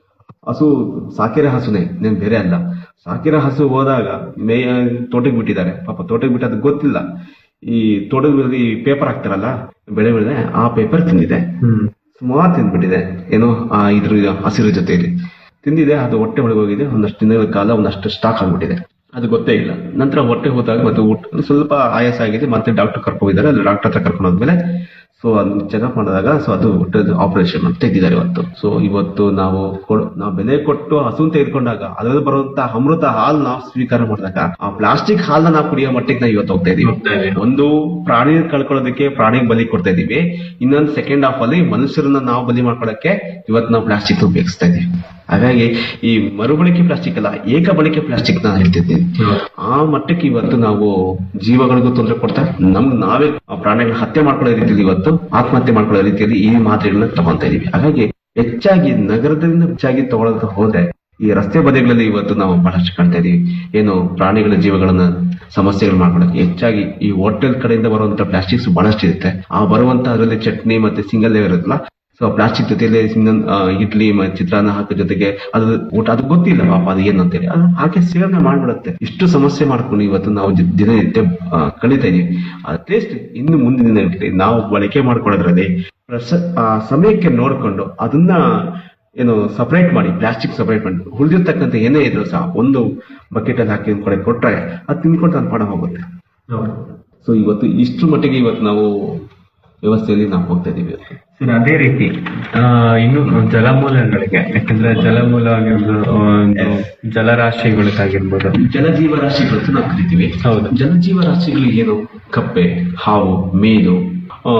ಹಸು ಸಾಕಿರೋ ಹಸುನೇ ನೇನ್ ಬೇರೆ ಅಲ್ಲ ಸಾಕಿರೋ ಹಸು ಹೋದಾಗ ಮೇಯ ತೋಟಕ್ಕೆ ಬಿಟ್ಟಿದ್ದಾರೆ ಪಾಪ ತೋಟಕ್ಕೆ ಬಿಟ್ಟು ಅದು ಗೊತ್ತಿಲ್ಲ ಈ ತೋಟದಲ್ಲಿ ಪೇಪರ್ ಹಾಕ್ತಾರಲ್ಲ ಬೆಳೆ ಬೆಳೆ ಆ ಪೇಪರ್ ತಿಂದಿದೆ ಹ್ಮ್ ಸುಮಾರು ತಿಂದ್ಬಿಟ್ಟಿದೆ ಏನೋ ಆ ಇದ್ರ ಹಸಿರು ಜೊತೆಯಲ್ಲಿ ತಿಂದಿದೆ ಅದು ಹೊಟ್ಟೆ ಒಳಗೆ ಹೋಗಿದೆ ಒಂದಷ್ಟು ದಿನಗಳ ಕಾಲ ಒಂದಷ್ಟು ಸ್ಟಾಕ್ ಆಗ್ಬಿಟ್ಟಿದೆ ಅದು ಗೊತ್ತೇ ಇಲ್ಲ ನಂತರ ಹೊಟ್ಟೆ ಹೋದಾಗ ಮತ್ತೆ ಊಟ ಸ್ವಲ್ಪ ಆಯಾಸ ಆಗಿದೆ ಮತ್ತೆ ಡಾಕ್ಟರ್ ಕರ್ಕೊಂಡಿದ್ದಾರೆ ಅಲ್ಲಿ ಡಾಕ್ಟರ್ ಹತ್ರ ಕರ್ಕೊಂಡು ಹೋದ್ಮೇಲೆ ಸೊ ಅದನ್ನ ಚೆಕಪ್ ಮಾಡಿದಾಗ ಸೊ ಅದು ಹೊಟ್ಟೆದು ಆಪರೇಷನ್ ಅಂತ ತೆಗೆದಿದ್ದಾರೆ ಇವತ್ತು ಸೊ ಇವತ್ತು ನಾವು ಕೊಡ್- ನಾವು ಬೆಲೆ ಕೊಟ್ಟು ಹಸುನ್ ತೆಗೆದುಕೊಂಡಾಗ ಅದರಲ್ಲಿ ಬರುವಂತ ಅಮೃತ ಹಾಲ್ ನಾವು ಸ್ವೀಕಾರ ಮಾಡಿದಾಗ ಆ ಪ್ಲಾಸ್ಟಿಕ್ ಹಾಲ್ನ ನಾವು ಕುಡಿಯೋ ಮಟ್ಟಿಗೆ ನಾವು ಇವತ್ತು ಹೋಗ್ತಾ ಇದೀವಿ ಹೋಗ್ತಾ ಇದೀವಿ. ಒಂದು ಪ್ರಾಣಿ ಕಳ್ಕೊಳ್ಳೋದಕ್ಕೆ ಪ್ರಾಣಿಗೆ ಬಲಿ ಕೊಡ್ತಾ ಇದೀವಿ ಇನ್ನೊಂದು ಸೆಕೆಂಡ್ ಹಾಫ್ ಅಲ್ಲಿ ಮನುಷ್ಯರನ್ನ ನಾವು ಬಲಿ ಮಾಡ್ಕೊಳ್ಳೋಕೆ ಇವತ್ತು ನಾವು ಪ್ಲಾಸ್ಟಿಕ್ ಉಪಯೋಗಿಸ್ತಾ ಇದೀವಿ ಹಾಗಾಗಿ ಈ ಮರುಬಳಕೆ ಪ್ಲಾಸ್ಟಿಕ್ ಅಲ್ಲ ಏಕ ಬಳಕೆ ಪ್ಲಾಸ್ಟಿಕ್ ನಾನು ಹೇಳ್ತಿದ್ದೀನಿ ಹೌದು. ಆ ಮಟ್ಟಕ್ಕೆ ಇವತ್ತು ನಾವು ಜೀವಗಳಿಗೂ ತೊಂದರೆ ಕೊಡ್ತಾ ನಮ್ ನಾವೇ ಆ ಪ್ರಾಣಿಗಳ ಹತ್ಯೆ ಮಾಡ್ಕೊಳ್ಳೋ ರೀತಿಯಲ್ಲಿ ಇವತ್ತು ಆತ್ಮಹತ್ಯೆ ಮಾಡ್ಕೊಳ್ಳೋ ರೀತಿಯಲ್ಲಿ ಈ ಮಾತ್ರೆಗಳನ್ನ ತಗೊಂತಾ ಇದೀವಿ ಹಾಗಾಗಿ ಹೆಚ್ಚಾಗಿ ನಗರದಿಂದ ಹೆಚ್ಚಾಗಿ ತಗೊಳ್ಳೋದು ಹೋದ್ರೆ ಈ ರಸ್ತೆ ಬದಿಗಳಲ್ಲಿ ಇವತ್ತು ನಾವು ಬಹಳಷ್ಟು ಕಾಣ್ತಾ ಇದೀವಿ ಏನು ಪ್ರಾಣಿಗಳ ಜೀವಗಳನ್ನ ಸಮಸ್ಯೆಗಳು ಮಾಡ್ಕೊಳ್ಳೋಕೆ ಹೆಚ್ಚಾಗಿ ಈ ಹೋಟೆಲ್ ಕಡೆಯಿಂದ ಬರುವಂತ ಪ್ಲಾಸ್ಟಿಕ್ಸ್ ಬಹಳಷ್ಟು ಇರುತ್ತೆ ಆ ಬರುವಂತ ಅದರಲ್ಲಿ ಚಟ್ನಿ ಮತ್ತೆ ಸಿಂಗಲ್ ಲೇಯರ್ ಇರುತ್ತಲ್ಲ ಸೊ ಪ್ಲಾಸ್ಟಿಕ್ ಜೊತೆಲಿ ಇನ್ನೊಂದ್, ಆ, ಇಡ್ಲಿ ಮತ್ತೆ ಚಿತ್ರಾನ್ನ ಹಾಕೋ ಜೊತೆಗೆ ಅದು ಊಟ ಅದು ಗೊತ್ತಿಲ್ಲ ಪಾಪ ಅದು ಏನು ಅಂತೇಳಿ ಅದು ಹಾಗೆ ಸೇವನೆ ಮಾಡ್ಬಿಡುತ್ತೆ ಇಷ್ಟು ಸಮಸ್ಯೆ ಮಾಡ್ಕೊಂಡು ಇವತ್ತು ನಾವು ಜಿ- ದಿನನಿತ್ಯ ಆ, ಕಳೀತಾ ಇದೀವಿ ಅಟ್ಲೀಸ್ಟ್ ಇನ್ನು ಮುಂದಿನ ದಿನಗಳಲ್ಲಿ ನಾವು ಬಳಕೆ ಮಾಡ್ಕೊಳ್ಳೋದ್ರಲ್ಲಿ ಪ್ರಸ- ಆ ಸಮಯಕ್ಕೆ ನೋಡ್ಕೊಂಡು ಅದನ್ನ ಏನು ಸಪರೇಟ್ ಮಾಡಿ ಪ್ಲಾಸ್ಟಿಕ್ ಸಪರೇಟ್ ಮಾಡಿ ಉಳಿದಿರ್ತಕ್ಕಂಥ ಏನೇ ಇದ್ರು ಸಹ ಒಂದು ಬಕೆಟ್ ಅಲ್ಲಿ ಹಾಕಿ ಒಂದ್ ಕಡೆ ಕೊಟ್ರೆ ಅದು ತಿನ್ಕೊಂಡು ಅದು ಪಾಡ ಹೋಗುತ್ತೆ ಹೌದು ಸೊ ಇವತ್ತು ಇಷ್ಟು ಮಟ್ಟಿಗೆ ಇವತ್ತು ನಾವು ವ್ಯವಸ್ಥೆಯಲ್ಲಿ ನಾವು ಹೋಗ್ತಾ ಇದೀವಿ ಸರ್ ಅದೇ ರೀತಿ ಆ, ಇನ್ನು ಜಲಮೂಲಗಳಿಗೆ ಯಾಕಂದ್ರೆ ಜಲಮೂಲ ಆಗಿರ್ಬೋದು ಒಂದು ಜಲರಾಶಿಗಳಿಗಾಗಿರ್ಬೋದು ಜಲಜೀವರಾಶಿಗಳು ಅಂತ ನಾವು ಕರಿತೀವಿ ಹೌದು. ಜಲಜೀವರಾಶಿಗಳು ಏನು ಕಪ್ಪೆ ಹಾವು ಮೀನು ಆ,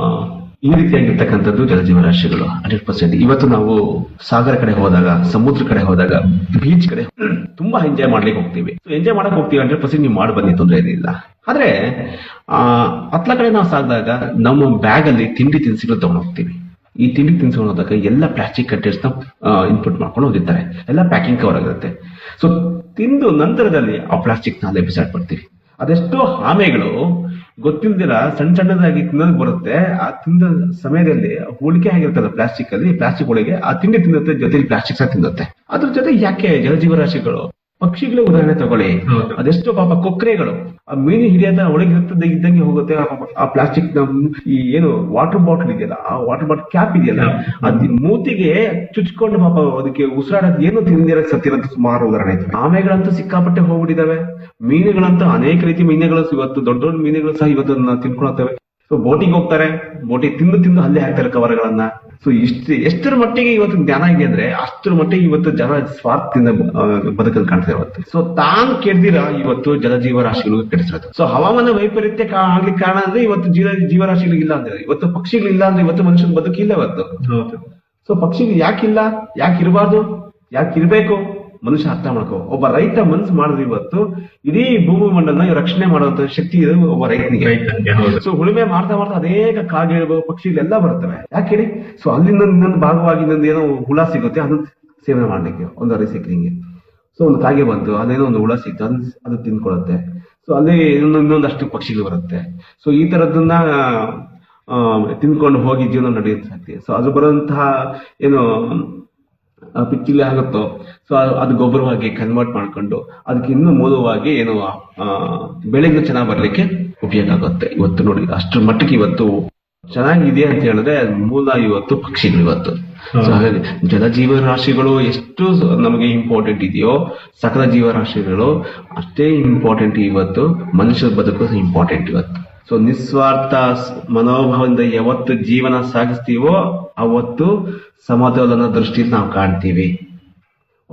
ಈ ರೀತಿಯಾಗಿರ್ತಕ್ಕಂಥದ್ದು ಜಲಜೀವರಾಶಿಗಳು ಹಂಡ್ರೆಡ್ ಪರ್ಸೆಂಟ್ ಇವತ್ತು ನಾವು ಸಾಗರ ಕಡೆ ಹೋದಾಗ ಸಮುದ್ರ ಕಡೆ ಹೋದಾಗ ಬೀಚ್ ಕಡೆ ತುಂಬಾ ಎಂಜಾಯ್ ಮಾಡ್ಲಿಕ್ಕೆ ಹೋಗ್ತೀವಿ ಎಂಜಾಯ್ ಮಾಡಕ್ ಹೋಗ್ತೀವಿ ಹಂಡ್ರೆಡ್ ಪರ್ಸೆಂಟ್ ನೀವು ಮಾಡಿ ಬನ್ನಿ ತೊಂದರೆ ಏನಿಲ್ಲ ಆದ್ರೆ ಆ ಹತ್ಲ ಕಡೆ ನಾವು ಸಾಗಿದಾಗ ನಮ್ಮ ಬ್ಯಾಗ್ ಅಲ್ಲಿ ತಿಂಡಿ ತಿನಿಸುಗಳು ತಗೊಂಡು ಹೋಗ್ತೀವಿ ಈ ತಿಂಡಿ ತಿನಿಸುಗಳು ಹೋದಾಗ ಎಲ್ಲ ಪ್ಲಾಸ್ಟಿಕ್ ಕಂಟೈನರ್ಸ್ ನ ಇನ್ಪುಟ್ ಮಾಡ್ಕೊಂಡು ಹೋಗಿರ್ತಾರೆ ಎಲ್ಲ ಪ್ಯಾಕಿಂಗ್ ಕವರ್ ಆಗಿರುತ್ತೆ ಸೊ ತಿಂದು ನಂತರದಲ್ಲಿ ಆ ಪ್ಲಾಸ್ಟಿಕ್ ನ ಅಲ್ಲೇ ಬಿಸಾಡ್ಬಿಡ್ತೀವಿ ಅದೆಷ್ಟೋ ಆಮೆಗಳು ಗೊತ್ತಿಲ್ದಿರ ಸಣ್ಣ ಸಣ್ಣದಾಗಿ ತಿನ್ನೋದು ಬರುತ್ತೆ ಆ ತಿಂದ ಸಮಯದಲ್ಲಿ ಹೋಳಿಕೆ ಆಗಿರ್ತದೆ ಪ್ಲಾಸ್ಟಿಕ್ ಅಲ್ಲಿ ಪ್ಲಾಸ್ಟಿಕ್ ಒಳಗೆ ಆ ತಿಂಡಿ ತಿನ್ನುತ್ತೆ ಜೊತೆಲಿ ಪ್ಲಾಸ್ಟಿಕ್ ಸಹ ತಿನ್ನುತ್ತೆ ಅದ್ರ ಜೊತೆ ಯಾಕೆ ಜಲಜೀವರಾಶಿಗಳು ಪಕ್ಷಿಗಳ ಉದಾಹರಣೆ ತಗೊಳ್ಳಿ ಹೌದು. ಅದೆಷ್ಟೋ ಪಾಪ ಕೊಕ್ರೆಗಳು ಆ ಮೀನು ಹಿಡಿಯೋದ ಒಳಗೆ ಇರ್ತದೆ ಇದ್ದಂಗೆ ಹೋಗುತ್ತೆ ಆ ಪಾಪ- ಆ ಪ್ಲಾಸ್ಟಿಕ್ ಈ ಏನು ವಾಟರ್ ಬಾಟಲ್ ಇದೆಯಲ್ಲ ಆ ವಾಟರ್ ಬಾಟಲ್ ಕ್ಯಾಪ್ ಇದೆಯಲ್ಲ ಅದ್ ಮೂತಿಗೆ ಚುಚ್ಕೊಂಡು ಪಾಪ ಅದಕ್ಕೆ ಉಸಿರಾಡೋದು ಏನು ತಿಂದಿರ ಸತ್ತಿರೋದು ಸುಮಾರು ಉದಾಹರಣೆ ಐತೆ ಆಮೆಗಳಂತೂ ಸಿಕ್ಕಾಪಟ್ಟೆ ಹೋಗ್ಬಿಟ್ಟಿದಾವೆ ಮೀನುಗಳಂತೂ ಅನೇಕ ರೀತಿ ಮೀನುಗಳು ಇವತ್ತು ದೊಡ್ಡ ದೊಡ್ಡ ಮೀನುಗಳು ಸಹ ಇವತ್ತು ಅದನ್ನ ತಿನ್ಕೊಳ್ತವೆ ಸೊ ಬೋಟಿಗೆ ಹೋಗ್ತಾರೆ ಬೋಟಿಗೆ ತಿಂದು ತಿಂದು ಅಲ್ಲೇ ಹಾಕ್ತಾರೆ ಕವರ್ಗಳನ್ನ ಸೊ ಇಷ್ಟು ಎಷ್ಟರ ಮಟ್ಟಿಗೆ ಇವತ್ತು ಜ್ಞಾನ ಇದೆ ಅಂದ್ರೆ ಅಷ್ಟರ ಮಟ್ಟಿಗೆ ಇವತ್ತು ಜನ ಸ್ವಾರ್ಥದಿಂದ ಆ, ಬದುಕಲು ಕಾಣ್ತಾ ಇವತ್ತು ಸೊ ತಾನು ಕೆಡ್ದಿರ ಇವತ್ತು ಜಲಜೀವರಾಶಿಗಳು ಕೆಡಿಸಿರೋದು ಸೊ ಹವಾಮಾನ ವೈಪರೀತ್ಯ ಕಾ- ಆಗ್ಲಿಕ್ಕೆ ಕಾರಣ ಅಂದ್ರೆ ಇವತ್ತು ಜೀವ ಜೀವರಾಶಿಗಳು ಇಲ್ಲ ಅಂದ್ರೆ ಇವತ್ತು ಪಕ್ಷಿಗಳು ಇಲ್ಲ ಅಂದ್ರೆ ಇವತ್ತು ಮನುಷ್ಯನ ಬದುಕಿಲ್ಲ ಇವತ್ತು ಹೌದು ಸೊ ಪಕ್ಷಿಗಳು ಯಾಕಿಲ್ಲ ಯಾಕೆ ಇರಬಾರ್ದು ಯಾಕೆ ಇರ್ಬೇಕು ಮನುಷ್ಯ ಅರ್ಥ ಮಾಡ್ಕೋ ಒಬ್ಬ ರೈತ ಮನ್ಸು ಮಾಡಿದ್ರೆ ಇವತ್ತು ಇಡೀ ಭೂಮಿ ಮಂಡಲನ ರಕ್ಷಣೆ ಮಾಡುವಂತ ಶಕ್ತಿ ಇದೆ ಒಬ್ಬ ರೈತನಿಗೆ ರೈತನಿಗೆ ಹೌದು ಸೊ ಉಳುಮೆ ಮಾಡ್ತಾ ಮಾಡ್ತಾ ಅನೇಕ ಕಾಗೆಗಳು ಪಕ್ಷಿಗಳೆಲ್ಲ ಬರ್ತವೆ ಯಾಕೆ ಹೇಳಿ ಸೊ ಅಲ್ಲಿಂದ ಇನ್ನೊಂದು ಭಾಗವಾಗಿ ಇನ್ನೊಂದು ಏನೋ ಹುಳ ಸಿಗುತ್ತೆ ಅದನ್ನ ಸೇವನೆ ಮಾಡ್ಲಿಕ್ಕೆ ಒಂದು ರೀಸೈಕ್ಲಿಂಗ್ಗೆ ಸೊ ಒಂದು ಕಾಗೆ ಬಂತು ಅದೇನೋ ಒಂದು ಹುಳ ಸಿಕ್ತು ಅದನ್ನ ಅದು ತಿನ್ಕೊಳ್ಳುತ್ತೆ ಸೊ ಅಲ್ಲಿ ಇನ್ನೊಂದು ಇನ್ನೊಂದಷ್ಟು ಪಕ್ಷಿಗಳು ಬರುತ್ತೆ ಸೊ ಈ ತರದನ್ನ ಆ, ತಿನ್ಕೊಂಡು ಹೋಗಿ ಜೀವನ ನಡೆಯುತ್ತೆ ಸಾಧ್ಯ ಸೊ ಅದು ಬರುವಂತಹ ಏನು ಆ, ಪಿಚ್ಚಿಲೆ ಆಗುತ್ತೋ ಸೊ ಅದು ಗೊಬ್ಬರವಾಗಿ ಕನ್ವರ್ಟ್ ಮಾಡ್ಕೊಂಡು ಅದಕ್ಕೆ ಇನ್ನೂ ಮೂಲವಾಗಿ ಏನು ಆ, ಬೆಳೆಗಳು ಚೆನ್ನಾಗಿ ಬರ್ಲಿಕ್ಕೆ ಉಪಯೋಗ ಆಗುತ್ತೆ ಇವತ್ತು ನೋಡಿ ಅಷ್ಟರ ಮಟ್ಟಿಗೆ ಇವತ್ತು ಚೆನ್ನಾಗಿದೆ ಅಂತ ಹೇಳಿದ್ರೆ ಮೂಲ ಇವತ್ತು ಪಕ್ಷಿಗಳು ಇವತ್ತು ಸೊ ಹಾಗಾಗಿ ಜಲಜೀವರಾಶಿಗಳು ಎಷ್ಟು ನಮಗೆ ಇಂಪಾರ್ಟೆಂಟ್ ಇದೆಯೋ ಸಕಲ ಜೀವರಾಶಿಗಳು ಅಷ್ಟೇ ಇಂಪಾರ್ಟೆಂಟ್ ಇವತ್ತು ಮನುಷ್ಯರ ಬದುಕು ಇಂಪಾರ್ಟೆಂಟ್ ಇವತ್ತು ಸೊ ನಿಸ್ವಾರ್ಥ ಸ್- ಮನೋಭಾವದಿಂದ ಯಾವತ್ತು ಜೀವನ ಸಾಗಿಸ್ತೀವೋ ಅವತ್ತು ಸಮತೋಲನ ದೃಷ್ಟಿಯಲ್ಲಿ ನಾವು ಕಾಣ್ತೀವಿ